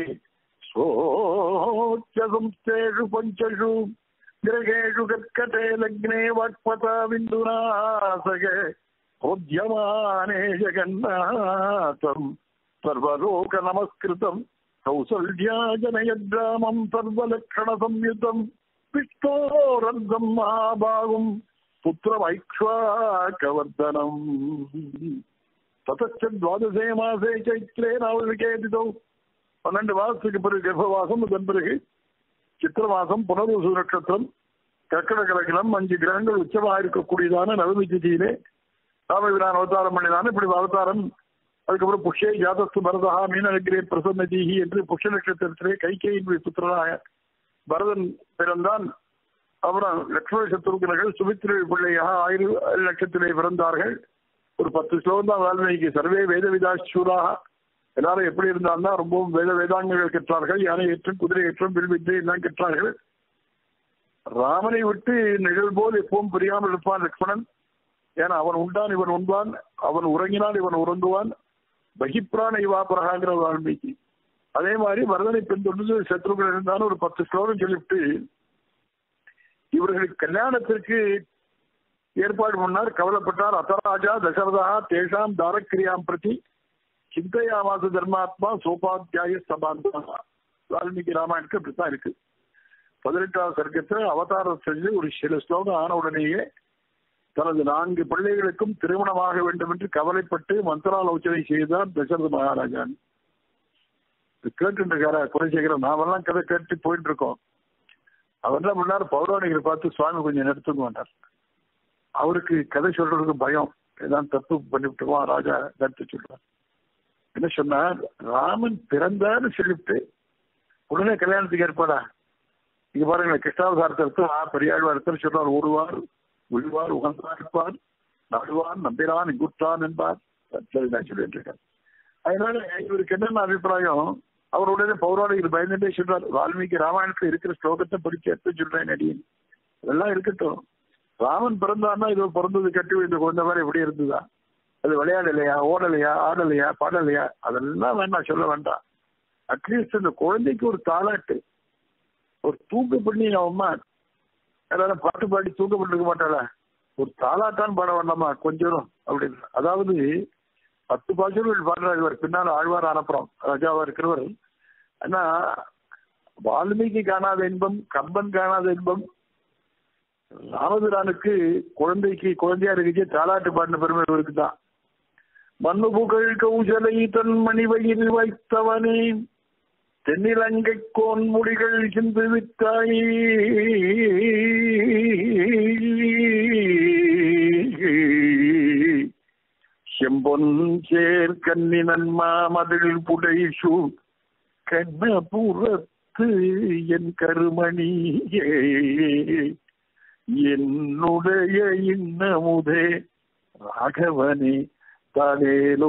स्वोच्चसंस्थेषु पञ्चषु ग्रहेषु कर्कटे लग्ने वाक्पता बिन्दुनासगे होद्यमाने जगन्नाथम् सर्वलोकनमस्कृतम् कौसल्या जनयद्रामम् सर्वलक्षणसंयुतम् विष्णोरर्धम् महाभागुम् पुत्रमैक्ष्वाकवर्धनम् ततश्च द्वादशे मासे चैत्रे நவமிகேதிதோ பன்னெண்டு மாசத்துக்கு பிறகு கர்ப்பவாசம் அதன் பிறகு சித்திர மாசம் புனர்வசு நட்சத்திரம் கர்க்கட கலக்கிலம் அஞ்சு கிரகங்கள் உச்சமாக இருக்கக்கூடியதான நவமி திதியிலே ராமபிரான் அவதாரம் பண்ணினான் இப்படி அவதாரம் அதுக்கப்புறம் புஷ்யே ஜாதஸ்து பரதா மீனகிரே பிரசன்னதீகி என்று புஷ்ய நட்சத்திரத்திலே கைகேயின் புத்திரனாக பரதன் பிறந்தான் அப்புறம் லட்சுமண சத்ருகனர்கள் சுமித்திரை பிள்ளையாக ஆயிரம் லட்சத்திலே பிறந்தார்கள் ஒரு பத்து ஸ்லோகம் தான் வால்மீகி சர்வே வேத விதாசூராக எல்லாரும் எப்படி இருந்தாங்கன்னா ரொம்பவும் வேத வேதாங்கங்கள் கற்றார்கள் யானை ஏற்றம் குதிரை ஏற்றம் வில்வித்தை எல்லாம் கற்றார்கள் ராமனை விட்டு நிழல் போல் எப்பவும் புரியாமல் இருப்பான் லக்ஷ்மணன் ஏன்னா அவன் உண்டான் இவன் உண்பான் அவன் உறங்கினால் இவன் உறங்குவான் பகிப்பிரான இவாபரகாங்கிற வால்மீகி அதே மாதிரி வரதனை பின்தொடர்ந்து சத்ருகள் இருந்தாலும் ஒரு பத்து ஸ்லோகம் சொல்லிவிட்டு இவர்களுக்கு கல்யாணத்திற்கு ஏற்பாடு பண்ணார் கவலைப்பட்டார் அத்தராஜா தசரதா தேஷாம் தாரக்கிரியாம் பிரதி சிந்தையாமாச தர்மாத்மா சோபாத்தியாய சபாந்தா வால்மீகி ராமாயணத்துக்கு அப்படித்தான் இருக்கு பதினெட்டாவது சர்க்கத்தில் அவதாரம் செஞ்சு ஒரு சில ஸ்லோகம் ஆன உடனேயே தனது நான்கு பிள்ளைகளுக்கும் திருமணமாக வேண்டும் என்று கவலைப்பட்டு மந்திராலோசனை செய்தார் தசரத மகாராஜான் கேட்டு இருக்கார குலசேகரன் நாமெல்லாம் கதை கேட்டு போயிட்டு இருக்கோம் அவர் என்ன பண்ணார் பௌராணிகரை பார்த்து சுவாமி கொஞ்சம் நிறுத்துங்க வந்தார் அவருக்கு கதை சொல்றதுக்கு பயம் ஏதாவது தப்பு பண்ணிவிட்டுமா ராஜா கருத்து சொல்றார் என்ன சொன்னார் ராமன் பிறந்தான்னு சொல்லிவிட்டு உடனே கல்யாணத்துக்கு ஏற்பாடா இங்க பாருங்க கிருஷ்ணாவதாரத்தை பெரியாழ்வாரத்தில் சொல்றார் ஒருவார் உழுவார் உகந்தார் இருப்பார் நடுவான் நம்பிரான் இங்குற்றான் என்பார் சரி நான் சொல்லிட்டு இருக்கேன் அதனால இவருக்கு என்னென்ன அபிப்பிராயம் அவர் உடனே பௌராணிகர் பயந்துட்டே சொல்றார் வால்மீகி ராமாயணத்துல இருக்கிற ஸ்லோகத்தை படிச்சு எடுத்து சொல்றேன் அடியன் அதெல்லாம் இருக்கட்டும் ராமன் பிறந்தான்னா இது பிறந்தது கட்டி வைத்த குழந்தை மாதிரி எப்படி இருந்ததா அது விளையாடலையா ஓடலையா ஆடலையா பாடலையா அதெல்லாம் வேண்டாம் சொல்ல வேண்டாம் அட்லீஸ்ட் அந்த குழந்தைக்கு ஒரு தாளாட்டு ஒரு தூக்க பண்ணி அவன் அம்மா எல்லாரும் பாட்டு பாடி தூக்கப்பட்டிருக்க மாட்டாளா ஒரு தாளாட்டான் பாட வேண்டாமா கொஞ்சம் அப்படின்னு அதாவது பத்து பாசுகள் பாடுறாரு இவர் பின்னால் ஆழ்வார் அனுப்புறோம் ராஜாவா இருக்கிறவர் ஆனா வால்மீகி காணாத இன்பம் கம்பன் காணாத இன்பம் ராமபிரானுக்கு குழந்தைக்கு குழந்தையா இருந்துச்சு தாலாட்டு பாடின பெருமை இவருக்கு தான் மண்ணு புகழ் கௌசலை தன் மணிவயில் வைத்தவனே தென்னிலங்கை கோன் முடிகள் சிந்து வித்தாய் செம்பொன் சேர் கன்னி நன்மா மதில் புடைசு கண்ணபுரத்து என் கருமணியே என்னுடைய இன்னமுதே ராகவனே தலேலோ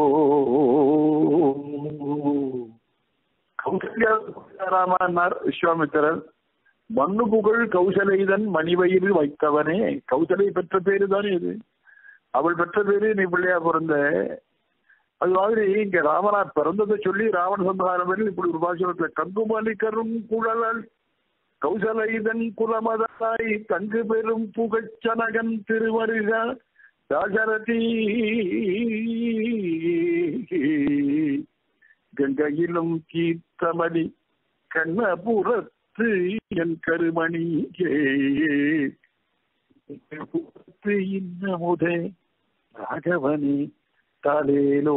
கௌசல்யாராமன்னார் விஸ்வாமித்திரர் மண்ணு புகழ் கௌசலைதன் மணிவயிறு வைத்தவனே கௌசலை பெற்ற பேரு தானே இது அவள் பெற்ற பேரு நீ பிள்ளையா பிறந்த அது மாதிரி இங்க ராமனார் பிறந்ததை சொல்லி ராவண சந்தாரம் இப்படி ஒரு பாசுரத்துல கங்குமலி கரும் குழலால் கௌசலைதன் குலமதாய் தங்கு பெரும் புகச்சனகன் திருவருக தாசரதி கங்கையிலும் கீர்த்தமணி கண்ணபுரத்து என் கருமணி இன்னமுதே ராகவனி தாலேலோ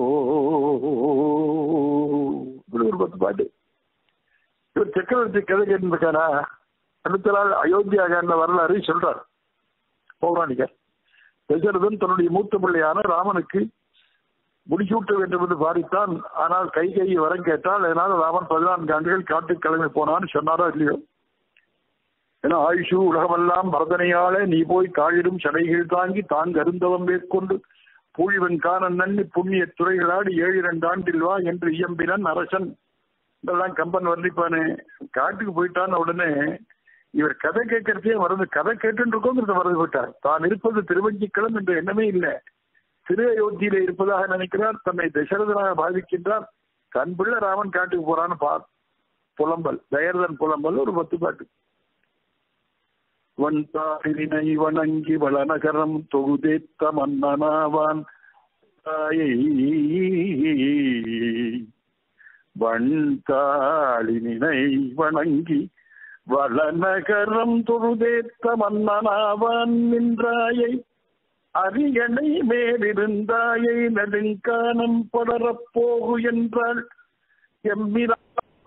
இப்படி ஒரு பத்து பாட்டு இவர் சக்கரவர்த்தி கதை கேட்டிருக்காரா அடுத்த நாள் அயோத்தியாக வரலாறு சொல்றார் பௌராணிகர் தசரதன் தன்னுடைய மூத்த பிள்ளையான ராமனுக்கு முடிசூட்ட வேண்டும் என்று பாரித்தான் ஆனால் கை கை வரம் கேட்டால் அதனால ராமன் பதினான்கு ஆண்டுகள் காட்டுக்கு கிளம்பி போனான்னு சொன்னாரோ இல்லையோ ஏன்னா ஆயுஷு உலகமெல்லாம் பரதனையால நீ போய் தாழிடும் சடைகள் தாங்கி தாங்க அருந்தவம் மேற்கொண்டு பூழிவன் காணன் நன்னி புண்ணிய துறைகளாடி ஏழு இரண்டு ஆண்டில் வா என்று இயம்பினன் அரசன் இதெல்லாம் கம்பன் வர்ணிப்பானு காட்டுக்கு போயிட்டான்னு உடனே இவர் கதை கேட்கறதே மறந்து கதை கேட்டு இருக்கோங்கிறத மறந்து போயிட்டார் தான் இருப்பது திருவஞ்சிக்களம் என்ற எண்ணமே இல்லை திரு அயோத்தியில இருப்பதாக நினைக்கிறார் தன்னை தசரதனாக பாவிக்கின்றார் தன் பிள்ளை ராமன் காட்டுக்கு போறான்னு பா புலம்பல் தயர்தன் புலம்பல் ஒரு பத்து பாட்டு வந்தாரினை வணங்கி வளநகரம் தொகுதேத்த மன்னனாவான் தாயை வண்தாளினை வணங்கி வளநகரம் தொழுதேத்த மன்னனாவான் நின்றாயை அரியணை மேலிருந்தாயை நெடுங்கானம் படரப் போகு என்றாள் எம்மிரா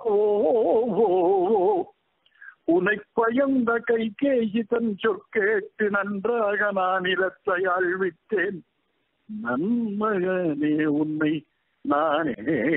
உனை பயந்த கை கேசி தன் சொற்கேட்டு நன்றாக நான் இலத்தை ஆழ்வித்தேன் நன்மகனே உன்னை நானே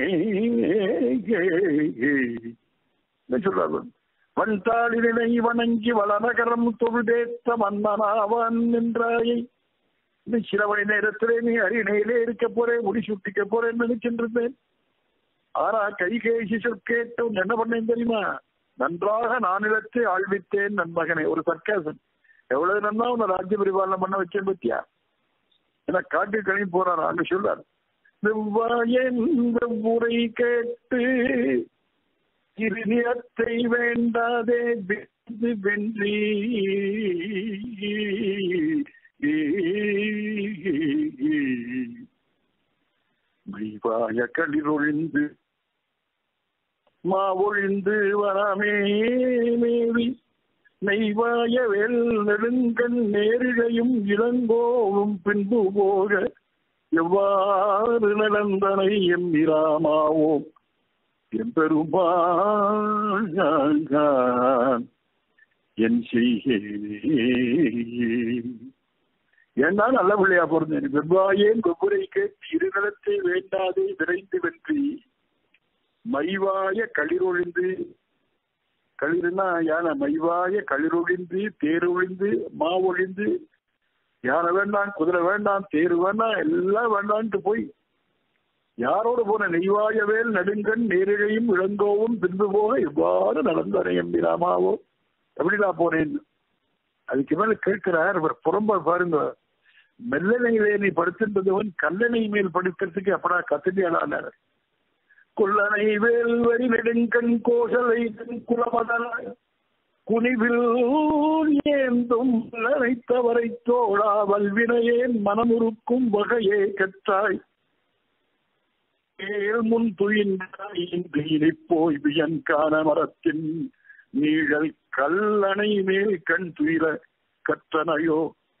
சொல்றாரு வன்தாளினை வணங்கி வளநகரம் தொழுதேத்த மன்னனாவான் நின்றாயை இந்த சில மணி நேரத்திலே நீ அரியணையிலே இருக்க போறேன் முடி சுட்டிக்க போறேன் நினைக்கின்றிருந்தேன் ஆனா கைகேசி சொற்கேட்டும் என்ன பண்ணேன் தெரியுமா நன்றாக நானிலத்தை ஆழ்வித்தேன் நண்பகனே ஒரு சர்க்காசன் எவ்வளவு நன்னா உன்னை ராஜ்ய பரிபாலனம் பண்ண வச்சேன் பத்தியா ஏன்னா காட்டு கழி போறாரு அங்க சொல்றாரு செவ்வாயன் முறை கேட்டு இருநியத்தை வேண்டாதே வென்று வென்றி மைவாய களிரொழிந்து மாவொழிந்து வராமே மேவி நெய்வாய வேல் நெடுங்கண் நேரிழையும் இளங்கோவும் பின்பு போக எவ்வாறு நடந்தனை எம்மிராமாவோம் எம்பெருமான் என் செய்கேனே ஏன்னா நல்ல பிள்ளையா பிறந்தேன் வெவ்வாயேன் வெவ்வுரைக்கு திருநலத்தை வேண்டாதே விரைந்து வென்றி மைவாய களிரொழிந்து களிர்னா யானை மைவாய களிரொழிந்து தேரொழிந்து மாவொழிந்து யானை வேண்டாம் குதிரை வேண்டாம் தேர் வேண்டாம் எல்லாம் வேண்டான்ட்டு போய் யாரோடு போன நெய்வாயவேல் நடுங்கன் நேரிழையும் இளங்கோவும் பின்பு போக இவ்வாறு நடந்தானே எம்பிராமாவோ எப்படி நான் போனேன் அதுக்கு மேல கேட்கிறார் இவர் புறம்ப பாருங்க மெல்லனையிலே நீ படுத்திருந்தவன் கல்லணை மேல் படுக்கிறதுக்கு அப்படா கத்துட்டியாளானார் கொல்லனை வேல் வரி நெடுங்கண் கோசலை குலமதனாய் குனிவில் ஏந்தும் நினைத்தவரை தோழா வல்வினையேன் மனமுறுக்கும் வகையே கற்றாய் மேல் முன் துயின்றி போய் வியன் காண மரத்தின் நீழல் கல்லணை மேல் கண் துயில கற்றனையோ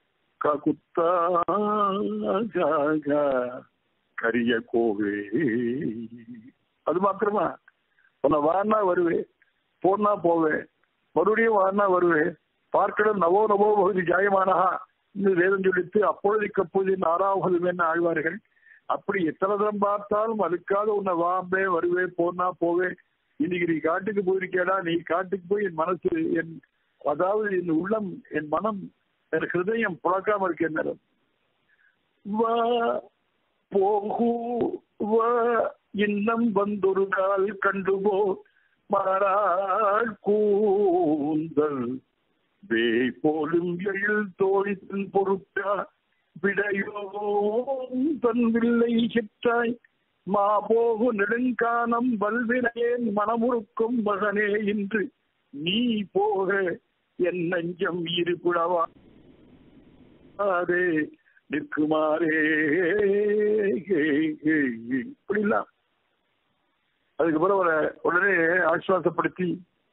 ககுத்தாக கரிய கோவே அது மாத்திரமா உன்னை வானா வருவேன் போனா போவேன் மறுபடியும் வானா வருவேன் பார்க்கடம் நவோ நவோ பகுதி ஜாயமானஹா என்று வேதம் சொல்லித்து அப்பொழுதுக்கு அப்போது நாராவது என்ன ஆழ்வார்கள் அப்படி எத்தனை தரம் பார்த்தாலும் அதுக்காக உன்னை வாம்பே வருவேன் போனா போவேன் இன்னைக்கு நீ காட்டுக்கு போயிருக்கேடா நீ காட்டுக்கு போய் என் மனசு என் அதாவது என் உள்ளம் என் மனம் என் ஹிருதயம் புழக்காம இருக்கு என்ன வா போகு வா இன்னம் வந்தொரு நாள் கண்டுபோ மாறாள் கூந்தல் வேய் போலும் எழில் தோழித்தன் பொருட்டா விடையோ தன் வில்லை சிற்றாய் மா போகு நெடுங்கானம் வல்வினையேன் மனமுறுக்கும் மகனே இன்று நீ போக என் நெஞ்சம் இருபுடவா நிற்குமாறே இப்படிலாம் அதுக்கப்புறம் அவரை உடனே ஆசுவாசப்படுத்தி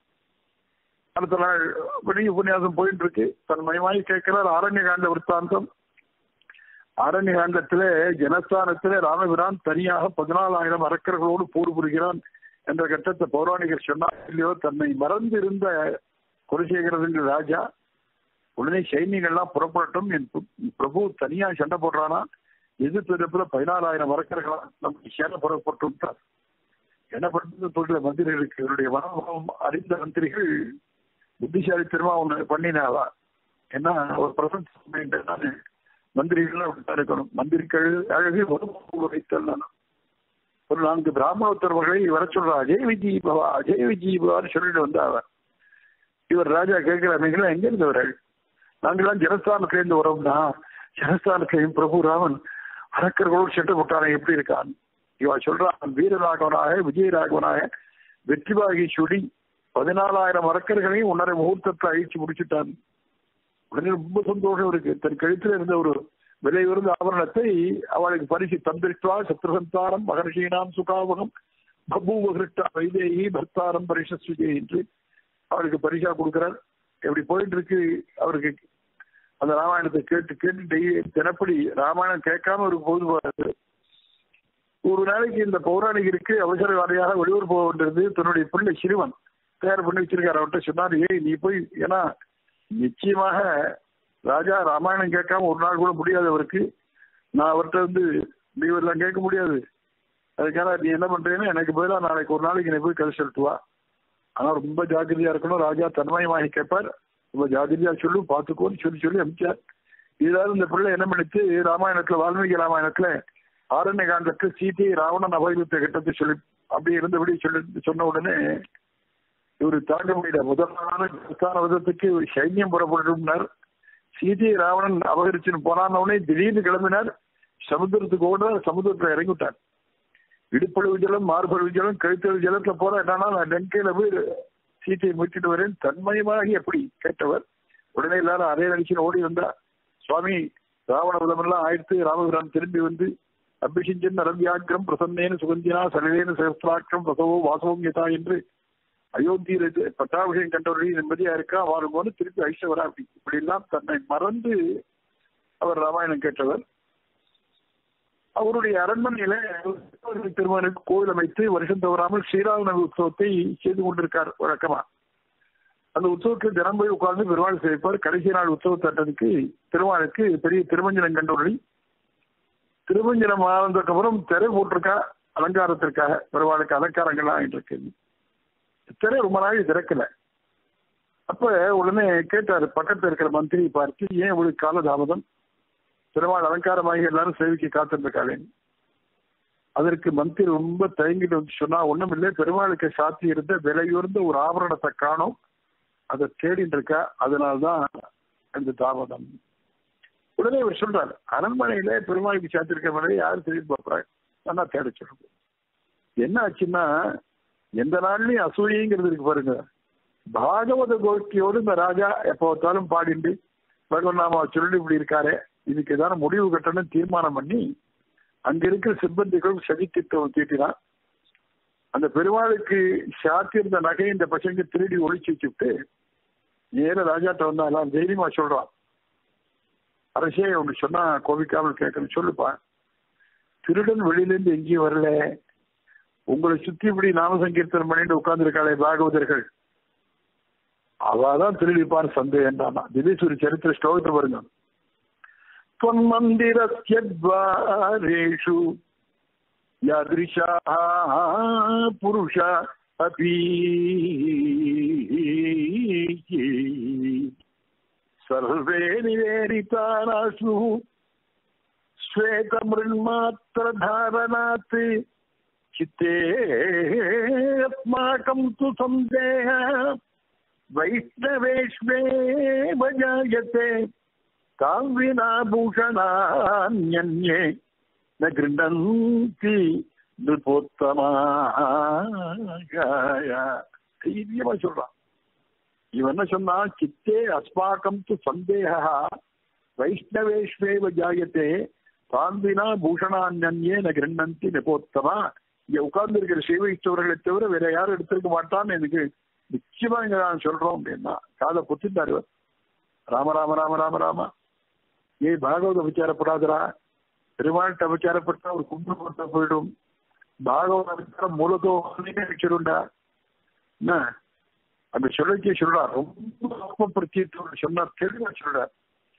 அடுத்த நாள் வெளிய உபன்யாசம் போயிட்டு இருக்கு தன் மயமாய் கேட்கிறார் ஆரண்ய காண்ட விற்த்தாந்தம் ஆரண்ய காண்டத்திலே ஜனஸ்தானத்திலே ராமபிரான் தனியாக பதினாலாயிரம் அரக்கர்களோடு போர் புரிகிறான் என்ற கட்டத்தை பௌராணிகர் சொன்னார் இல்லையோ தன்னை மறந்து இருந்த குலசேகரன் ராஜா உடனே சைன்யங்கள்லாம் புறப்படட்டும் என் பிரபு தனியா சண்டை போடுறானா எதிர்ப்பு எதிர்ப்புல பதினாலாயிரம் அரக்கர்களா நமக்கு சேர புறப்பட்டு விட்டார் என்ன பண்றது தொழில மந்திரிகளுக்கு இவருடைய மனோபாவம் அறிந்த மந்திரிகள் புத்திசாலித்தனமா ஒண்ணு பண்ணினாவா ஏன்னா ஒரு பிரசன்ஸ் மந்திரிகள் அப்படித்தான் இருக்கணும் மந்திரிகள் அழகு வைத்தல் ஒரு நான்கு பிராமணோத்தரவர்களை வர சொல்றா அஜய் விஜய் பவா அஜய் விஜய் பவான்னு சொல்லிட்டு வந்தாவ இவர் ராஜா கேட்கிறார் நீங்களா எங்க இருந்தவர்கள் நாங்கெல்லாம் ஜனஸ்தானத்திலேருந்து வரோம்னா ஜனஸ்தானத்திலையும் பிரபு ராமன் அரக்கர்களோடு சென்று போட்டானே எப்படி இருக்கான் இவா சொல்றான் வீரராகவனாக விஜயராகவனாக வெற்றிவாகி சுடி பதினாலாயிரம் அரக்கர்களையும் உன்னரை முகூர்த்தத்தை அழிச்சு முடிச்சுட்டான் உடனே ரொம்ப சந்தோஷம் இருக்கு தன் கழுத்துல இருந்த ஒரு விலை உயர்ந்த ஆபரணத்தை அவளுக்கு பரிசு தந்திருஷ்டுவா சத்ருசந்தாரம் மகர்ஷீனாம் சுகாவகம் பபூவகிருஷ்டா வைதேகி பர்த்தாரம் பரிசஸ்விஜே என்று அவளுக்கு பரிசா கொடுக்கிறார் எப்படி போயிட்டு இருக்கு அவருக்கு அந்த ராமாயணத்தை கேட்டு கேட்டு தினப்படி ராமாயணம் கேட்காம ஒரு போது போறாரு ஒரு நாளைக்கு இந்த பௌராணிகருக்கு அவசர வாரியாக வெளியூர் போக வேண்டியது தன்னுடைய பிள்ளை சிறுவன் தயார் பண்ணி வச்சிருக்காரு அவர்கிட்ட சொன்னார் ஏய் நீ போய் ஏன்னா நிச்சயமாக ராஜா ராமாயணம் கேட்காம ஒரு நாள் கூட முடியாது அவருக்கு நான் அவர்கிட்ட வந்து லீவ் எல்லாம் கேட்க முடியாது அதுக்காக நீ என்ன பண்றேன்னு எனக்கு பதிலாக நாளைக்கு ஒரு நாளைக்கு நீ போய் கதை சொல்லிட்டு வா ஆனா ரொம்ப ஜாக்கிரதையா இருக்கணும் ராஜா தன்மயமாகி கேட்பார் ரொம்ப ஜாக்கிரதையா சொல்லு பார்த்துக்கோன்னு சொல்லி சொல்லி அமிச்சார் இதாவது இந்த பிள்ளை என்ன பண்ணிச்சு ராமாயணத்துல வால்மீகி ராமாயணத்துல ஆரண்ய காண்டத்தில் சீதை ராவணன் அபகரித்த கட்டத்தை சொல்லி அப்படி இருந்தபடி சொல்லி சொன்ன உடனே இவர் தாங்க முடியல முதலான பிரஸ்தான விதத்துக்கு சைன்யம் புறப்பட்டுனார் சீதையை ராவணன் அபகரிச்சுன்னு போனான்னே திடீர்னு கிளம்பினார் சமுத்திரத்துக்கு ஓட சமுத்திரத்துல இறங்கிவிட்டார் இடுப்பளவு ஜலம் மார்பளவு ஜலம் கழுத்தளவு ஜலத்துல போற என்னன்னா நான் லங்கையில போய் சீத்தையை மீட்டுட்டு வரேன் தன்மயமாக எப்படி கேட்டவர் உடனே எல்லாரும் அதே நினைச்சு ஓடி வந்தா சுவாமி ராவண விதமெல்லாம் ஆயிடுத்து ராமபிரான் திரும்பி வந்து அபிஷிஞ்சன் நரவியாக்கிரம் பிரசன்னேன சுகந்தினா சலிலேன சகஸ்திராக்கிரம் பிரசவோ வாசவம் யதா என்று அயோத்தியில பட்டாபிஷேகம் கண்டவர்கள் நிம்மதியா இருக்கா வாருங்கன்னு திருப்பி ஐஸ்வரா அப்படி இப்படி எல்லாம் தன்னை மறந்து அவர் ராமாயணம் கேட்டவர் அவருடைய அரண்மனையில திருமணனுக்கு கோவில் அமைத்து வருஷம் தவறாமல் ஸ்ரீராமநவமி உற்சவத்தை செய்து கொண்டிருக்கார் வழக்கமா அந்த உற்சவத்தில் தினம் போய் உட்கார்ந்து பெருமாள் சேவிப்பார் கடைசி நாள் உற்சவத்தட்டதுக்கு திருமாலுக்கு பெரிய திருமஞ்சனம் கண்டவர்கள் திருமஞ்சனம் ஆனதுக்கு அப்புறம் திரை போட்டிருக்கா அலங்காரத்திற்காக பெருமாளுக்கு அலங்காரங்கள்லாம் இருக்கு திரை ரொம்ப நாள் திறக்கல அப்ப உடனே கேட்டாரு பக்கத்துல இருக்கிற மந்திரி பார்த்து ஏன் இவ்வளவு காலதாமதம் பெருமாள் அலங்காரமாகி எல்லாரும் சேவிக்க காத்திருக்காளே அதற்கு மந்திரி ரொம்ப தயங்கிட்டு வந்து சொன்னா ஒண்ணும் இல்லை பெருமாளுக்கு சாத்தி இருந்த விலையுயர்ந்த ஒரு ஆபரணத்தை காணும் அதை தேடிட்டு இருக்கா அதனால்தான் அந்த தாமதம் உடனே இவர் சொல்றாரு அரண்மனையில பெருமாளுக்கு சேர்த்திருக்க மாதிரி யார் திரும்பி பார்ப்பாங்க நல்லா தேட சொல்றது என்ன ஆச்சுன்னா எந்த நாள்லயும் அசூயங்கிறது இருக்கு பாருங்க பாகவத கோஷ்டியோடு இந்த ராஜா எப்ப பார்த்தாலும் பாடிண்டு பகவநாமா சொல்லி இப்படி இருக்காரு இதுக்கு ஏதாவது முடிவு கட்டணும் தீர்மானம் பண்ணி அங்க இருக்கிற சிப்பந்திகளும் சதித்திட்டம் தீட்டினான் அந்த பெருமாளுக்கு சாத்தியிருந்த நகை இந்த பசங்க திருடி ஒழிச்சு வச்சுட்டு நேர ராஜாட்ட வந்தா எல்லாம் தைரியமா சொல்றான் அரசே ஒன்று சொன்னா கோபிக்காமல் கேட்கணும் சொல்லுப்பா திருடன் வெளியிலேருந்து எங்கேயும் வரல உங்களை சுத்தி இப்படி நாம சங்கீர்த்தனம் பண்ணிட்டு உட்கார்ந்துருக்காளே பாகவதர்கள் அவாதான் திருடிப்பான்னு சந்தேகம் தான் திடீர் சரித்திர ஸ்லோகத்தை பாருங்க त्वन्मन्दिरस्यद्वारेषु यादृशाः पुरुष अपि सर्वे निवेदितानासु श्वेतमृन्मात्रधारणात् चित्ते अस्माकं तु सन्देह वैष्णवेष्वेव जायते काव्यनाभूषणान्ये न गृह्णन्ति தைரியமா சொல்றான் இவன் என்ன சொன்னா சித்தே அஸ்மாக்கம் து சந்தேகா வைஷ்ணவேஷ்வேவ ஜாயத்தே காந்தினா பூஷணான்யே ந கிருண்ணந்தி நிபோத்தமா இங்க உட்கார்ந்து இருக்கிற சைவைஷ்டவர்களை தவிர வேற யாரும் எடுத்திருக்க மாட்டான்னு எனக்கு நிச்சயமா இங்க நான் சொல்றோம் அப்படின்னா காதை புத்திட்டாரு ராம ராம ராம ராம ராமா ஏய் பாகவத விசாரப்படாதரா பெருமாள்கிட்ட விசாரப்பட்டா ஒரு குண்டு போட்ட போயிடும் பாகவத விசாரம் மூலதோ வச்சிருண்டா என்ன அந்த சொல்லிக்கே சொல்றார் ரொம்ப ஆத்மப்படுத்திட்டு சொன்னார் தெளிவா சொல்றார்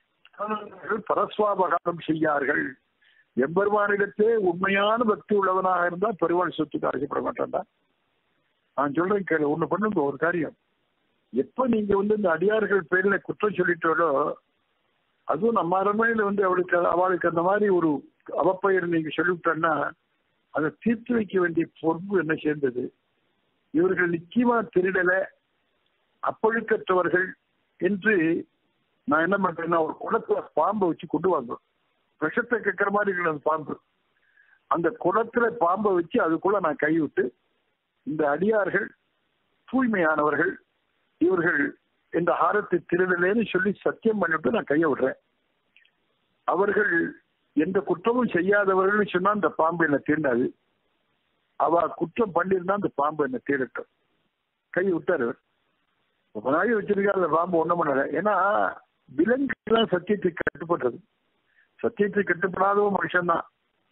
பரஸ்வாபகாரம் செய்யார்கள் எம்பெருமானிடத்தே உண்மையான பக்தி உள்ளவனாக இருந்தா பெருமாள் சொத்துக்கு ஆசைப்பட மாட்டான்டா நான் சொல்றேன் கேளு ஒண்ணு பண்ணுங்க ஒரு காரியம் எப்ப நீங்க வந்து இந்த அடியார்கள் பேர்ல குற்றம் சொல்லிட்டாலோ அதுவும் நம்ம அரண்மனையில வந்து அவளுக்கு அவளுக்கு அந்த மாதிரி ஒரு அவப்பெயர் நீங்க சொல்லிவிட்டோன்னா அதை தீர்த்து வைக்க வேண்டிய பொறுப்பு என்ன சேர்ந்தது இவர்கள் நிச்சயமா திருடல அப்பழுக்கற்றவர்கள் என்று நான் என்ன பண்றேன்னா ஒரு குளத்துல பாம்பை வச்சு கொண்டு வாங்க விஷத்தை கேட்கிற மாதிரி இருக்கிற அந்த பாம்பு அந்த குளத்துல பாம்பை வச்சு அதுக்குள்ள நான் கைவிட்டு இந்த அடியார்கள் தூய்மையானவர்கள் இவர்கள் இந்த ஹாரத்தை திருடலேன்னு சொல்லி சத்தியம் பண்ணிவிட்டு நான் கையை விடுறேன் அவர்கள் எந்த குற்றமும் செய்யாதவர்கள் சொன்னா அந்த பாம்பு என்ன தீண்டாது அவ குற்றம் பண்ணியிருந்தா அந்த பாம்பு என்ன தீரட்டும் கை விட்டாரு ரொம்ப நாளைக்கு வச்சிருக்கா அந்த பாம்பு ஒண்ணும் பண்ணல ஏன்னா விலங்குலாம் சத்தியத்துக்கு கட்டுப்படுறது சத்தியத்துக்கு கட்டுப்படாத மனுஷன்தான்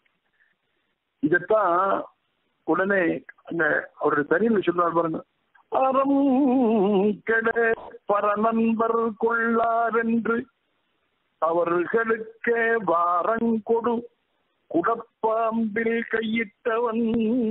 இதத்தான் உடனே அந்த அவருடைய தனியில் சொல்றாரு பாருங்க அறம் கெட பரநண்பர் கொள்ளார் என்று அவர்களுக்கே வாரங்கொடு குடப்பாம்பில் கையிட்டவன்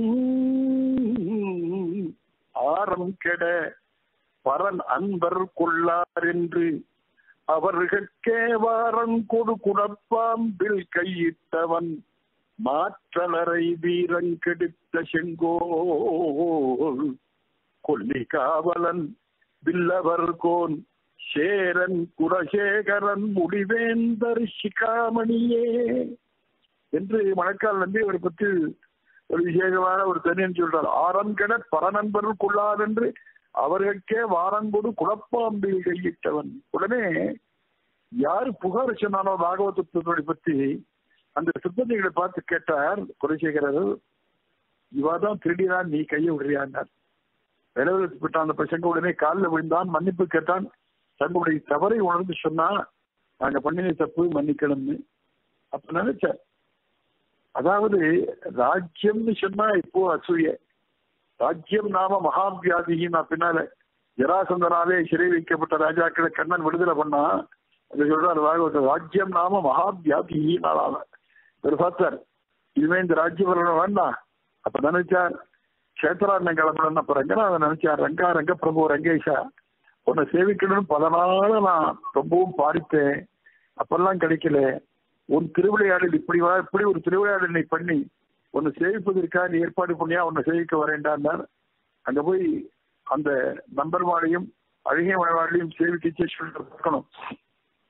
ஆரம் கெட பரன் அன்பர் கொள்ளார் என்று அவர்களுக்கே வாரம் கொடு குடப்பாம்பில் கையிட்டவன் மாற்றலரை வீரங்கெடுத்த செங்கோல் கொல்லி காவலன் வில்லவர் கோன் சேரன் குலசேகரன் முடிவேந்தர் சிகாமணியே என்று மணக்கால் நம்பி அவரை பற்றி ஒரு விசேஷமான ஒரு தனியன் சொல்றார் ஆரங்கட பரநண்பர்கள் கொள்ளார் என்று அவர்களுக்கே வாரங்கொடு குழப்பாம்பில் கையிட்டவன் உடனே யாரு புகார் சொன்னானோ பாகவதத்தை பத்தி அந்த சிப்பந்திகளை பார்த்து கேட்டார் குலசேகரர் இவாதான் திருடினான் நீ கையை விடுறியான்னார் விளைவிக்கப்பட்ட அந்த பசங்க உடனே காலில் விழுந்தான் மன்னிப்பு கேட்டான் தங்களுடைய தவறை உணர்ந்து சொன்னா நாங்க பண்ணின தப்பு மன்னிக்கணும்னு அப்ப நினைச்சார் அதாவது ராஜ்யம்னு சொன்னா இப்போ அசூய ராஜ்யம் நாம மகாவியாதியின் பின்னால ஜராசந்தனாலே சிறை வைக்கப்பட்ட ராஜாக்களை கண்ணன் விடுதலை பண்ணா அது சொல்றாரு பாகவத ராஜ்யம் நாம மகாவியாதியினால இவர் பார்த்தார் இனிமே இந்த ராஜ்யம் வரணும் வேண்டாம் அப்ப நினைச்சார் கஷேத்திராண்ணன் கிளம்பணும் அப்ப ரங்கநாதன் நினைச்சார் ரங்கா ரங்க பிரபு ரங்கேஷா உன்னை சேவிக்கணும்னு பல நாள நான் ரொம்பவும் பாடித்தேன் அப்பெல்லாம் கிடைக்கல உன் திருவிளையாடல் இப்படி வா இப்படி ஒரு திருவிளையாடல் நீ பண்ணி உன்னை சேவிப்பதற்காக நீ ஏற்பாடு பண்ணியா உன்னை சேவிக்க வரேன்டான்னார் அங்க போய் அந்த நம்பர்மாலையும் அழகிய மனைவாளையும் சேவிக்க சொல்லி பார்க்கணும்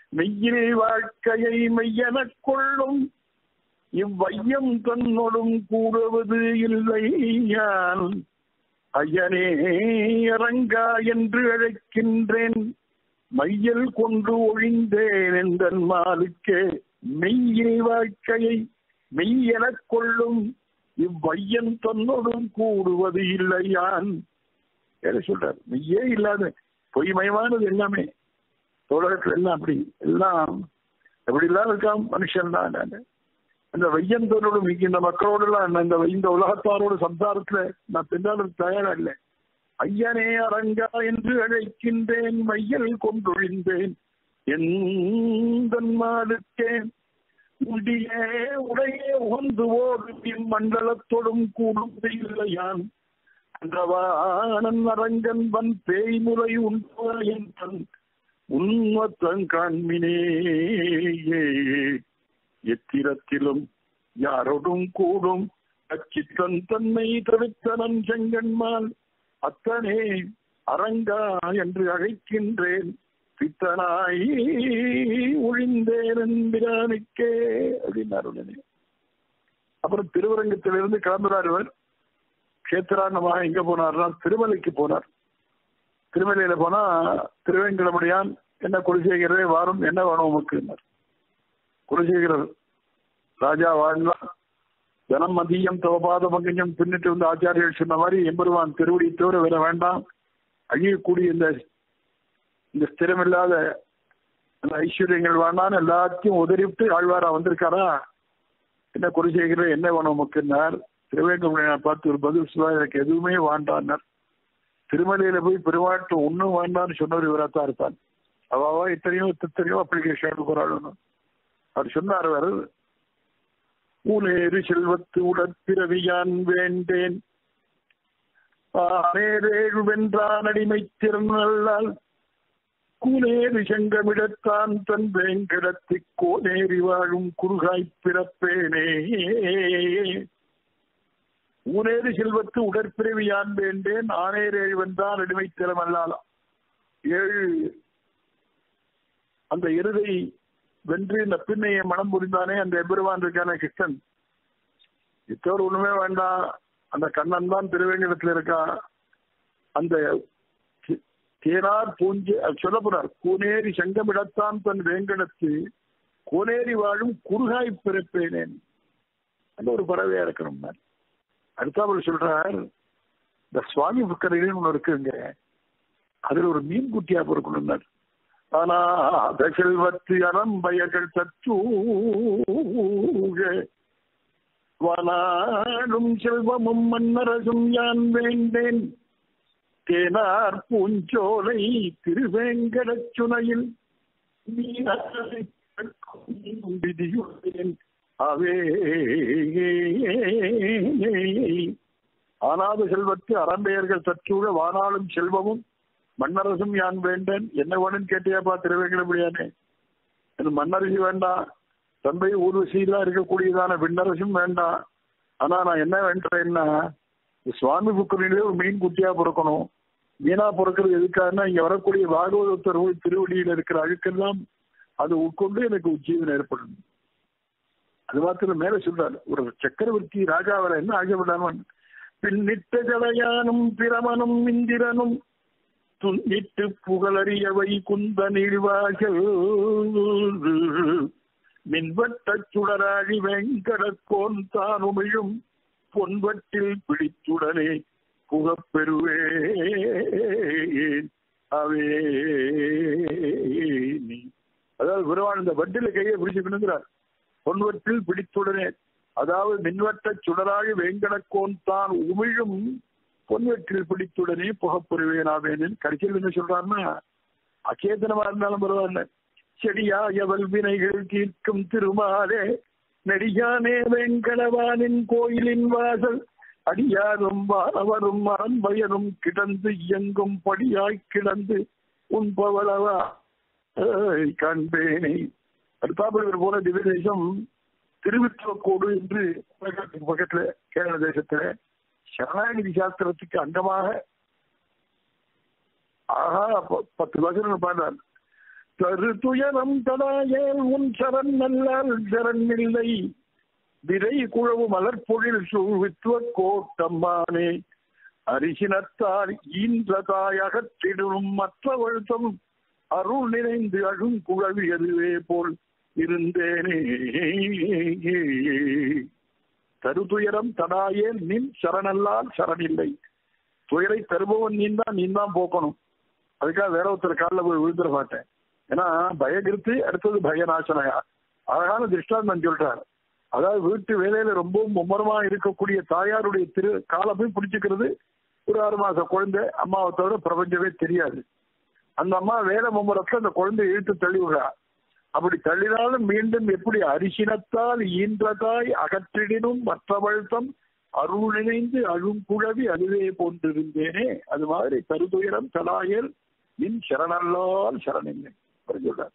மெய்யில் வாழ்க்கையை மெய்யெனக் கொள்ளும் இவ்வையம் தன்னொடும் கூடுவது இல்லை யான் ஐயனே அரங்கா என்று அழைக்கின்றேன் மையல் கொண்டு ஒழிந்தேன் எந்தன் மாலுக்கே மெய்யில் வாழ்க்கையை மெய்யெனக் கொள்ளும் இவ்வையன் தன்னொடும் கூடுவது இல்லையான் என்ன சொல்றார் மெய்யே இல்லாத பொய்மயமானது எல்லாமே உலகத்துல எல்லாம் அப்படி எல்லாம் எப்படி எல்லாம் இருக்கான் மனுஷன் தான் நான் அந்த வையந்தோரோடு இந்த மக்களோடு எல்லாம் இந்த இந்த உலகத்தாரோடு சம்சாரத்துல நான் பின்னாலும் தயாரா இல்லை ஐயனே அரங்கா என்று அழைக்கின்றேன் மையல் கொண்டொழிந்தேன் எந்த மாலுக்கே உடியே உடையே உகந்து ஓடும் மண்டலத்தோடும் கூடும் இல்லையான் அன்றவானன் அரங்கன் வன் பேய்முறை உண்பன் தன் உண்மத்தன் காண்மினே எத்திரத்திலும் யாரோடும் கூடும் அச்சித்தன் தன்னை தவித்தனன் செங்கன்மால் அத்தனே அரங்கா என்று அழைக்கின்றேன் பித்தனாய் ஒழிந்தேன் என்கிறானுக்கே அப்படின்னார் உடனே அப்புறம் திருவரங்கத்திலிருந்து கிளம்புறார் இவர் கஷேத்திராண்டமாக எங்க போனார்னா திருமலைக்கு போனார் திருமலையில போனா திருவேங்கடமுடியான் என்ன குலசேகரே வாரம் என்ன வேணும் உமக்கு குலசேகரர் ராஜா வாழ்ந்தான் ஜனம் மதியம் தவபாத பங்கஞ்சம் பின்னிட்டு வந்து ஆச்சாரியர்கள் சொன்ன மாதிரி எம்பெருவான் திருவடி தவிர வேற வேண்டாம் அழியக்கூடிய இந்த இந்த ஸ்திரமில்லாத அந்த ஐஸ்வர்யங்கள் வேண்டான்னு எல்லாத்தையும் உதறிவிட்டு ஆழ்வாரா வந்திருக்காரா என்ன குலசேகரர் என்ன வேணும் உமக்குன்னார் திருவேங்கடமுடியான் பார்த்து ஒரு பதில் சொல்ல எனக்கு எதுவுமே வேண்டான்னார் திருமலையில போய் பெருமாட்டு ஒண்ணும் வேண்டாம்னு சொன்னவர் இவராத்தான் இருப்பான் அவாவா இத்தனையோ இத்தனையோ அப்ளிகேஷன் போராடணும் அவர் சொன்னார் அவர் ஊனேறு செல்வத்து உடற்பிறவியான் வேண்டேன் ஆனேரேழு வென்றான் அடிமை திறனல்லால் கூனேறு செங்கமிடத்தான் தன் வேங்கடத்தி கோனேறி வாழும் குறுகாய்ப் பிறப்பேனே ஊனேறு செல்வத்து உடற்பிறவியான் வேண்டேன் ஆனேரேழு வென்றான் அடிமை திறமல்லாலாம் ஏழு அந்த இருதை வென்று இந்த பின்னையை மனம் புரிந்தானே அந்த எபெருவான் இருக்கான கிருஷ்ணன் இத்தோடு ஒண்ணுமே வேண்டாம் அந்த கண்ணன் தான் திருவேங்கடத்துல இருக்கான் அந்த தேனார் பூஞ்சி சொல்ல போறார் கூனேரி சங்கமிடத்தான் தன் வேங்கடத்து கோனேரி வாழும் குறுகாய் பிறப்பேனேன் அந்த ஒரு பறவையா இருக்கணும் அடுத்தாமல் சொல்றார் இந்த சுவாமி புக்கரையிலும் ஒண்ணு இருக்குங்க அதுல ஒரு மீன் குட்டியா பிறக்கணும்னார் ஆனா செல்வத்து அறம்பயர்கள் தச்சூக வனாடும் செல்வமும் மன்னரசும் யான் வேண்டேன் தேனார் பூஞ்சோலை திருவேங்கடச் சுனையில் விதியுள்ளேன் அவே ஆனாத செல்வத்து அறம்பெயர்கள் தச்சூழ வானாளும் செல்வமும் மன்னரசும் யான் வேண்டேன் என்ன வேணும்னு கேட்டியாப்பா திருவேங்கடமுடியானே எனக்கு மன்னரசு வேண்டாம் தந்தை ஊர்வசியெல்லாம் இருக்கக்கூடியதான விண்ணரசும் வேண்டாம் ஆனா நான் என்ன வேண்டேன்னா சுவாமி புக்கரிலே ஒரு மீன் குட்டியா பிறக்கணும் மீனா பிறக்கிறது எதுக்காகனா இங்க வரக்கூடிய பாகவதத்தர் திருவடியில் இருக்கிற அழுக்கெல்லாம் அது உட்கொண்டு எனக்கு உஜ்ஜீவன் ஏற்படும் அது மாத்திரம் மேல சொல்றாரு ஒரு சக்கரவர்த்தி ராஜாவரை என்ன ஆகப்படாமன் பின்னிட்ட ஜலயானும் பிரமனும் இந்திரனும் துன்னிட்டு புகழறியவை குந்த நீழ்வார்கள் மின்வட்ட சுடராழி வெங்கடக்கோன் தான் உமிழும் பொன்வட்டில் பிடித்துடனே புகப்பெறுவே அவே அதாவது பெருமான் இந்த வட்டில கையை பிடிச்சுக்கணுங்கிறார் பொன்வட்டில் பிடித்துடனே அதாவது மின்வட்ட சுடராழி வேங்கடக்கோன் தான் உமிழும் பொன்வெற்றில் பிடித்துடனே புகப்பெறுவேனாவேன் கடைசியில் என்ன சொல்றாருன்னா அச்சேதனமா இருந்தாலும் பரவாயில்ல செடியாய வல்வினைகள் தீர்க்கும் திருமாலே நெடியானே வெங்கடவானின் கோயிலின் வாசல் அடியாரும் வானவரும் மரம்பயரும் கிடந்து இயங்கும் படியாய் கிடந்து உன்பவளவா காண்பேனே அடுத்தாப்புல போன திவ்யதேசம் திருவிற்றக்கோடு என்று பக்கத்துல கேரள தேசத்துல சரணாகிரி சாஸ்திரத்துக்கு அங்கமாக ஆஹா பத்து வசனம் பாடுறார் தரு துயரம் தடாயேல் உன் சரண் நல்லால் சரண் இல்லை விரை குழவு மலர்பொழில் சூழ்வித்துவ கோட்டம்மானே அரிசினத்தால் ஈன்ற தாய் அகற்றிடும் மற்ற வருத்தம் அருள் நிறைந்து அழும் குழவி அதுவே போல் இருந்தேனே தருதுயரம் தடாயே நின் சரணல்லால் சரணில்லை துயரை தருபவன் நீ தான் நீ தான் போக்கணும் அதுக்காக வேற ஒருத்தர் காலில் போய் விழுந்துட மாட்டேன் ஏன்னா பயகிருத்து அடுத்தது பயநாசனையா அழகான திருஷ்டாந்தம் சொல்றாரு அதாவது வீட்டு வேலையில ரொம்பவும் மும்மரமா இருக்கக்கூடிய தாயாருடைய திரு காலை போய் பிடிச்சிக்கிறது ஒரு ஆறு மாச குழந்தை அம்மாவை தவிர பிரபஞ்சமே தெரியாது அந்த அம்மா வேலை மும்முரத்துல அந்த குழந்தை இழுத்து தள்ளி விடுறா அப்படி தள்ளினாலும் மீண்டும் எப்படி அரிசினத்தால் ஈன்றதாய் அகற்றிடினும் மற்றவழ்த்தம் அருள் நினைந்து அழும் குழவி அதுவே போன்றிருந்தேனே அது மாதிரி தருதுயரம் தலாயல் நின் சரணல்லால் சரணில்லை சொல்றார்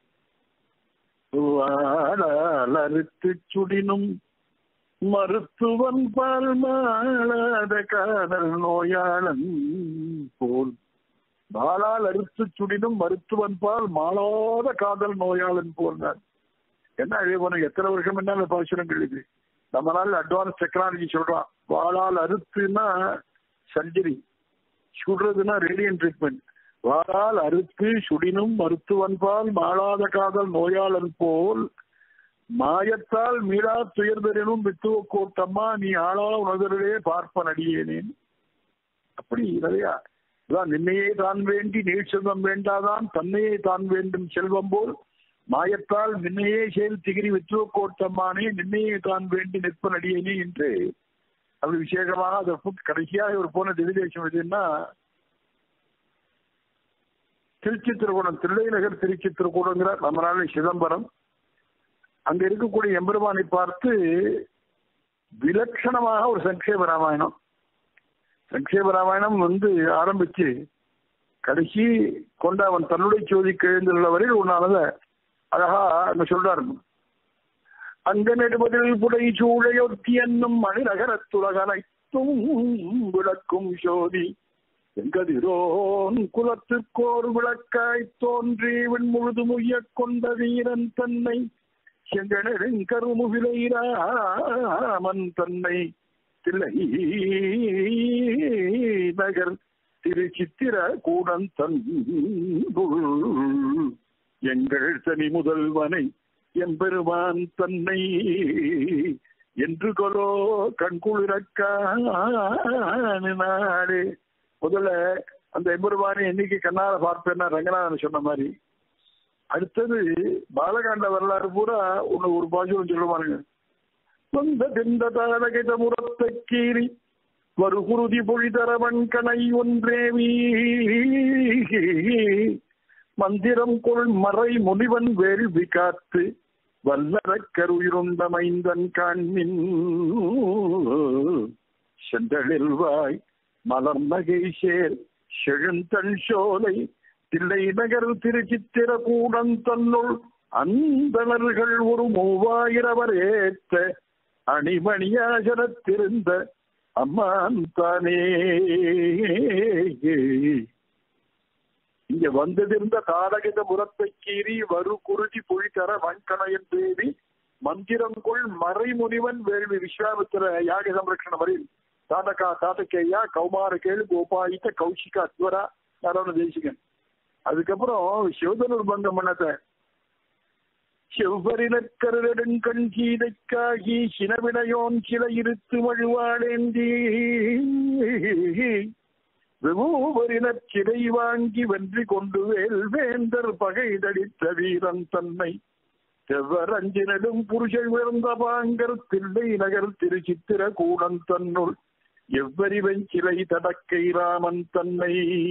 வாழால் அறுத்து சுடினும் மருத்துவன் பால் மாளாத காதல் நோயாளன் போல் பாலால் அறுத்து சுடினும் மருத்துவன் பால் மாளாத காதல் நோயாளன் போல்னார் என்ன இதே போன எத்தனை வருஷம் என்ன பாசுரங்கள் இது நம்ம நாள் அட்வான்ஸ் டெக்னாலஜி சொல்றான் வாளால் அறுத்துனா சர்ஜரி சுடுறதுன்னா ரேடியன் ட்ரீட்மெண்ட் வாரால் அறுத்து சுடினும் மருத்துவன் பால் மாளாத காதல் நோயாளன் போல் மாயத்தால் மீளா துயர்தரனும் வித்துவ கோட்டம்மா நீ ஆளா உணர்தலே பார்ப்ப நடியேனேன் அப்படி நிறையா இதான் நின்னையே தான் வேண்டி நீள் செல்வம் வேண்டாதான் தன்னையே தான் வேண்டும் செல்வம் போல் மாயத்தால் நின்னையே செயல் திகிரி வித்துவ கோட்டம்மானே நின்னையே தான் வேண்டி நிற்ப நடியேனே என்று அப்படி விசேஷமாக அதை கடைசியாக ஒரு போன திவிதேசம் எதுன்னா திருச்சி திருக்கூடம் திருநகர் திருச்சி திருக்கூடங்கிற நம்ம நாள் சிதம்பரம் அங்க இருக்கக்கூடிய எம்பெருமானை பார்த்து விலட்சணமாக ஒரு சங்கேப ராமாயணம் சங்கேப ராமாயணம் வந்து ஆரம்பிச்சு கடைசி கொண்ட அவன் தன்னுடைய சோதிக்கு எழுந்துள்ள வரையில் ஒன்னானத அழகா அங்க சொல்றாரு அங்க நெடுமதில் புடை சூழையொத்தி என்னும் மணிநகரத்துலகனைத்தும் விளக்கும் சோதி எங்கதிரோன் குலத்துக்கோர் விளக்காய் தோன்றி முழுது முய்ய கொண்ட வீரன் தன்னை செங்கனெருங்கருமுகிலை ராமன் தன்னை தில்லை நகர் திருச்சித்திர கூடன் தன் எங்கள் தனி முதல்வனை எம்பெருமான் தன்னை என்று கொலோ கண்குளிரக்காடு முதல்ல அந்த எம்பெருமானை என்னைக்கு கண்ணால பார்ப்பேன்னா ரங்கநாதன் சொன்ன மாதிரி அடுத்தது பாலகாண்ட வரலாறு பூரா ஒண்ணு ஒரு பாசுரம் சொல்லுவானுங்க சொந்த தெந்த தாரகித முரத்தை கீறி வருகுருதி பொழிதரவன் கணை ஒன்றேவி மந்திரம் கொள் மறை முனிவன் வேள்வி காத்து வல்லர கருயிருந்த மைந்தன் காண்மின் செந்தழில்வாய் மலர்நகை சேர் செழுந்தன் சோலை தில்லை நகர் திருச்சித்திர கூடம் தன்னுள் அந்தணர்கள் ஒரு மூவாயிரவர் ஏத்த அணிமணியாசனத்திருந்த அம்மான் தானே இங்க வந்ததிருந்த தாடகித முரத்தை கீறி வரு குருதி பொழித்தர வன்கணையன் தேவி மந்திரங்கொள் மறைமுனிவன் வேள்வி விஸ்வாமித்திர யாக சம்ரக்ஷண வரையில் தாதகா தாதகேயா கௌமார கேளு கோபாயித்த கௌஷிக அத்வரா யாரோட தேசிகன் அதுக்கப்புறம் சிவதனூர் பங்கம் பண்ணத செவ்வரிலக்கருடன் சீதைக்காகி சினவினையோன் சில இருத்து வழுவாடேந்தி வெகுவரினர் சிறை வாங்கி வென்றி கொண்டு வேல் வேந்தர் பகை தடித்த வீரன் தன்னை செவ்வரஞ்சினடும் புருஷை உயர்ந்த பாங்கர் தில்லை நகர் திருச்சித்திர கூடன் தன்னுள் எவ்வறிவன் சிலை தடக்கை ராமன் தன்னை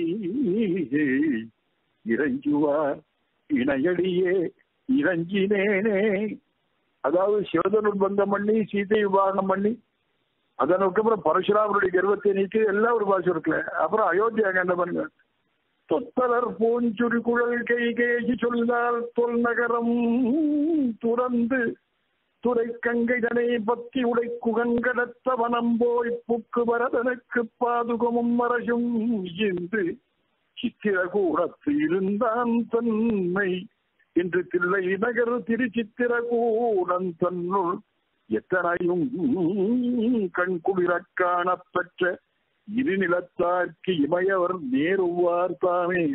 இறைஞ்சுவார் இணையடியே இறஞ்சினேனே அதாவது சிவதனுள் பங்கம் பண்ணி சீதை விவாகம் பண்ணி அதனுக்கு அப்புறம் பரசுராமருடைய கர்வத்தை நீக்கி எல்லாம் ஒரு பாசம் இருக்குல்ல அப்புறம் அயோத்தியாங்க என்ன பண்ணுங்க தொத்தலர் பூஞ்சுரி குழல் கை கேசி சொல்லால் தொல் நகரம் துறந்து துறை கங்கைதனை பத்தி உடை குகன்கடத்த வனம் போய் புக்கு வரதனுக்கு பாதுகமும் மரசும் இன்று சித்திர கூடத்து இருந்தான் தன்மை இன்று தில்லை நகர் திருச்சித்திரகூடன் தன்னுள் எத்தனையும் கண்குளிரக் காணப்பெற்ற இரு நிலத்தார்க்கு இமையவர் நேருவார் தாமே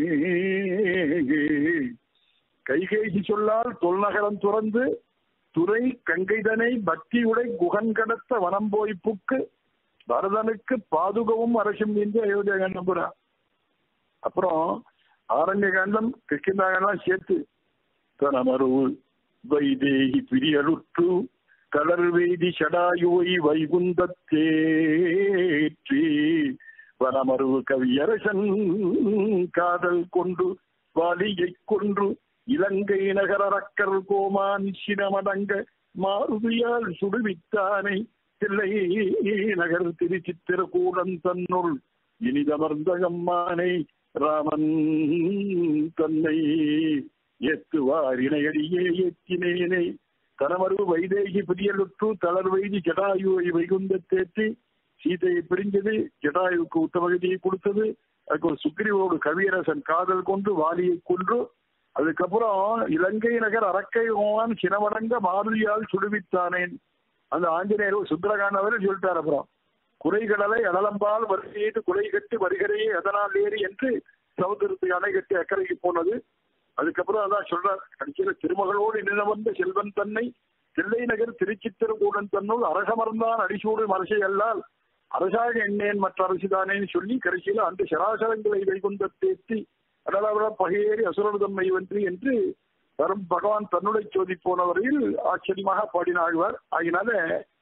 கைகேசி சொல்லால் தொல்நகரம் துறந்து துறை கங்கைதனை பக்தியுடை குகன் கடத்த வனம் போய் புக்கு பரதனுக்கு பாதுகவும் அரசும் என்று அயோத்தியா காண்டம் புறா அப்புறம் ஆரண்ய காண்டம் கிருஷ்ணாகலாம் சேர்த்து தனமருவு வைதேகி பிரியலுற்று கலர் வெய்தி சடாயுவை வைகுந்தத்தேற்றி வனமருவு கவியரசன் காதல் கொண்டு வாலியை கொன்று இலங்கை நகர ரக்கர் கோமான் சினமடங்க மாருதியால் சுடுவித்தானை தில்லை நகர் திருச்சித்திரகூடம் தன்னுள் இனிதமர்ந்த அம்மானை ராமன் தன்னை ஏத்துவார் இணையடியே ஏத்தினேனே கணவரு வைதேகி பிரியலுற்று தளர் வைதி ஜடாயுவை வைகுந்த தேற்றி சீதையை பிரிஞ்சது ஜடாயுவுக்கு உத்தமகதியை கொடுத்தது அதுக்கு ஒரு சுக்ரீவோடு கவியரசன் காதல் கொண்டு வாலியை கொன்று அதுக்கப்புறம் இலங்கை நகர் அரக்கை ஓவான் சினமடங்க மாருதியால் சுடுவித்தானேன் அந்த ஆஞ்சநேயர் சுந்தரகாண்டவர் சொல்லிட்டார் அப்புறம் குறைகடலை அடலம்பால் வருகையிட்டு குறை கட்டி வருகிறேயே எதனால் ஏறி என்று சமுத்திரத்துக்கு அணை கட்டி அக்கறைக்கு போனது அதுக்கப்புறம் அதான் சொல்றார் கடைசியில திருமகளோடு நிலவந்த செல்வன் தன்னை தில்லை நகர் திருச்சித்திரகூடன் தன்னுள் அரசமர்ந்தான் அடிசூடு மரசை அல்லால் அரசாக எண்ணேன் மற்ற அரசுதானேன்னு சொல்லி கடைசியில அந்த சராசரங்களை வைகுந்த தேத்தி அடலவர பகையேறி அசுரர் தம்மை வென்று என்று வரும் பகவான் தன்னுடைய சோதி போன வரையில் ஆச்சரியமாக பாடினாழ்வார் ஆகினால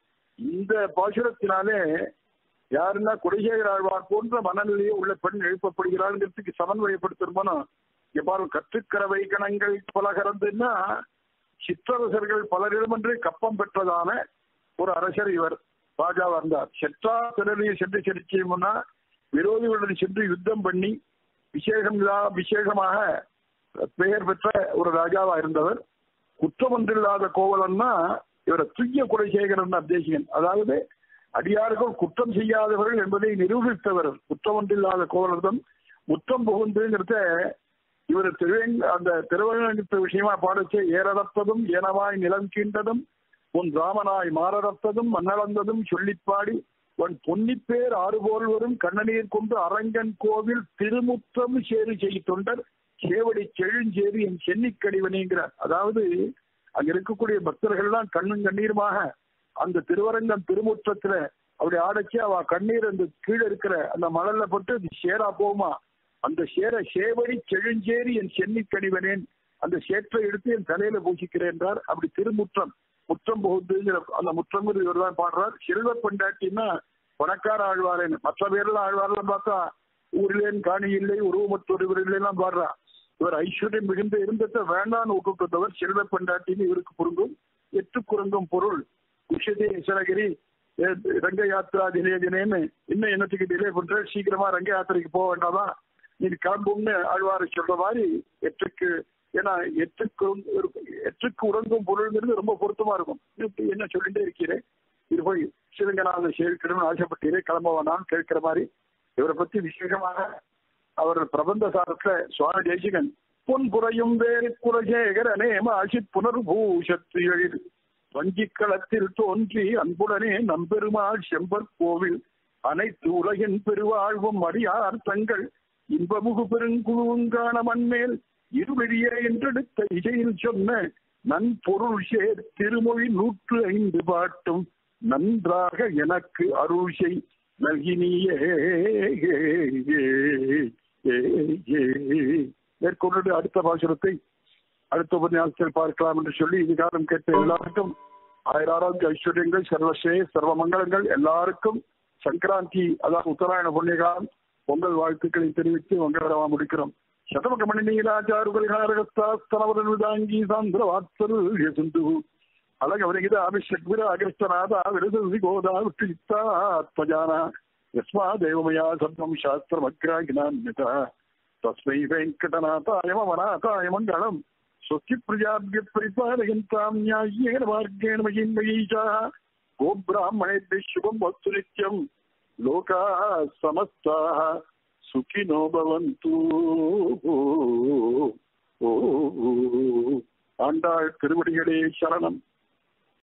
இந்த பாசுரத்தினாலே யாருன்னா குடைசேகர் ஆழ்வார் போன்ற மனநிலையே உள்ள பெண் எழுப்பப்படுகிறாருங்கிறதுக்கு சமன்வயப்படுத்தணும்னா இங்க பாருங்க கற்றுக்கரவை கணங்கள் பல கறந்துன்னா சிற்றரசர்கள் பலரிடமென்று கப்பம் பெற்றதான ஒரு அரசர் இவர் ராஜாவா இருந்தார் செற்றா பிறரையை சென்று செலுத்தியமுன்னா விரோதிகளுடன் சென்று யுத்தம் பண்ணி விசேகம் விசேஷமாக பெயர் பெற்ற ஒரு ராஜாவா இருந்தவர் குற்றம் ஒன்றில்லாத கோவலன்னா இவரை துய்ய குலசேகரன் அத்தேசிகன் அதாவது அடியார்கள் குற்றம் செய்யாதவர்கள் என்பதை நிரூபித்தவர் குற்றம் ஒன்றில்லாத கோவலர்தம் முற்றம் புகுந்துங்கிறத இவர் திருவேங் அந்த திருவண்ணத்த விஷயமா பாடச்சே ஏறடப்பதும் ஏனவாய் நிலம் கீண்டதும் உன் ராமனாய் மாரடப்பதும் மன்னளந்ததும் சொல்லிப்பாடி உன் பொன்னிப்பேர் ஆறுபோல் வரும் கண்ணநீர் கொண்டு அரங்கன் கோவில் திருமுற்றம் சேரு செய் தொண்டர் சேவடி செழுஞ்சேரி என் சென்னிக்கடிவனேங்கிறார் அதாவது அங்க இருக்கக்கூடிய பக்தர்கள்லாம் கண்ணும் கண்ணீருமாக அந்த திருவரங்கம் திருமுற்றத்துல அப்படி ஆடைச்சு அவ கண்ணீர் அந்த கீழே இருக்கிற அந்த மணல்ல போட்டு அது சேரா போகுமா அந்த சேர சேவடி செழுஞ்சேரி என் சென்னிக்கடிவனேன் அந்த சேற்றை எடுத்து என் தலையில பூசிக்கிறேன் என்றார் அப்படி திருமுற்றம் முற்றம் புகுந்துங்கிற அந்த முற்றம் இவர் தான் பாடுறார் செல்வ பெண்டாட்டின்னா பணக்கார ஆழ்வாரேன்னு மற்ற பேர்லாம் ஆழ்வாரெல்லாம் பார்த்தா ஊரிலேன் காணி இல்லை உருவமற்றொருவர் இல்லைலாம் பாடுறா இவர் ஐஸ்வர்யம் மிகுந்த இருந்ததை வேண்டான்னு விட்டுட்டவர் செல்வ பெண்டாட்டின்னு இவருக்கு பொருந்தும் எட்டு குறுங்கும் பொருள் விஷதே சிலகிரி ரங்க யாத்திரா திலேஜனேன்னு இன்னும் என்னத்துக்கு டிலே பண்ற சீக்கிரமா ரங்க யாத்திரைக்கு போக வேண்டாமா நீ கிளம்பும்னு ஆழ்வாரை சொல்ற மாதிரி எட்டுக்கு ஏன்னா எட்டுக்கு எட்டுக்கு உறங்கும் பொருள்ங்கிறது ரொம்ப பொருத்தமா இருக்கும் என்ன சொல்லிட்டே இருக்கிறேன் இது போய் சிவங்கநாதன் சேர்க்கணும்னு ஆசைப்பட்டீரே கிளம்ப வேணாம்னு கேட்கிற மாதிரி இவரை பத்தி விசேஷமாக அவர் பிரபந்த சாரத்துல சுவாமி தேசிகன் பொன் புறையும் வேறு குலசேகரனே மாசி புனர்பூஷத்து எழில் வஞ்சிக்களத்தில் தோன்றி அன்புடனே நம்பெருமாள் செம்பர் கோவில் அனைத்து உலகின் பெருவாழ்வும் அடியார் தங்கள் இன்பமுகு பெருங்குழுங்கான மண்மேல் இருவெளிய என்றெடுத்த இசையில் சொன்ன நன்பொருள் சேர் திருமொழி நூற்று ஐந்து பாட்டும் நன்றாக எனக்கு அருள் செய் நல்கினியே மேற்கொண்டு அடுத்த பாசுரத்தை அடுத்த உபன்யாசத்தில் பார்க்கலாம் என்று சொல்லி இதுகாரம் கேட்ட எல்லாருக்கும் ஆயிரம் ஐஸ்வர்யங்கள் சர்வசே சர்வ மங்களங்கள் எல்லாருக்கும் சங்கராந்தி அதாவது உத்தராயண புண்ணியகாலம் பொங்கல் வாழ்த்துக்களை தெரிவித்து மங்களகரமா முடிக்கிறோம் శతమక మణి నీలాచారుగలిహారగస్తాస్తనవరుదాంగీ సాంద్ర వాత్సల్య సింధు అలగవనిగిద అభిషగ్విర అగ్రస్తనాథ విరసి గోదా విష్టిత్తాత్మజాన యస్మాదేవమయా సర్వం శాస్త్రమగ్రాగినాన్యత తస్మై వెంకటనాథాయ మమనాథాయ మంగళం స్వస్తి ప్రజాభ్య పరిపాలయంతాం న్యాయేన మార్గేణ మహిమయీచా గోబ్రాహ్మణేభ్య శుభం వస్తు నిత్యం లోకా సమస్తా సుఖినో భవంతు ஓ ஆண்டாள் திருவடிகளே சரணம்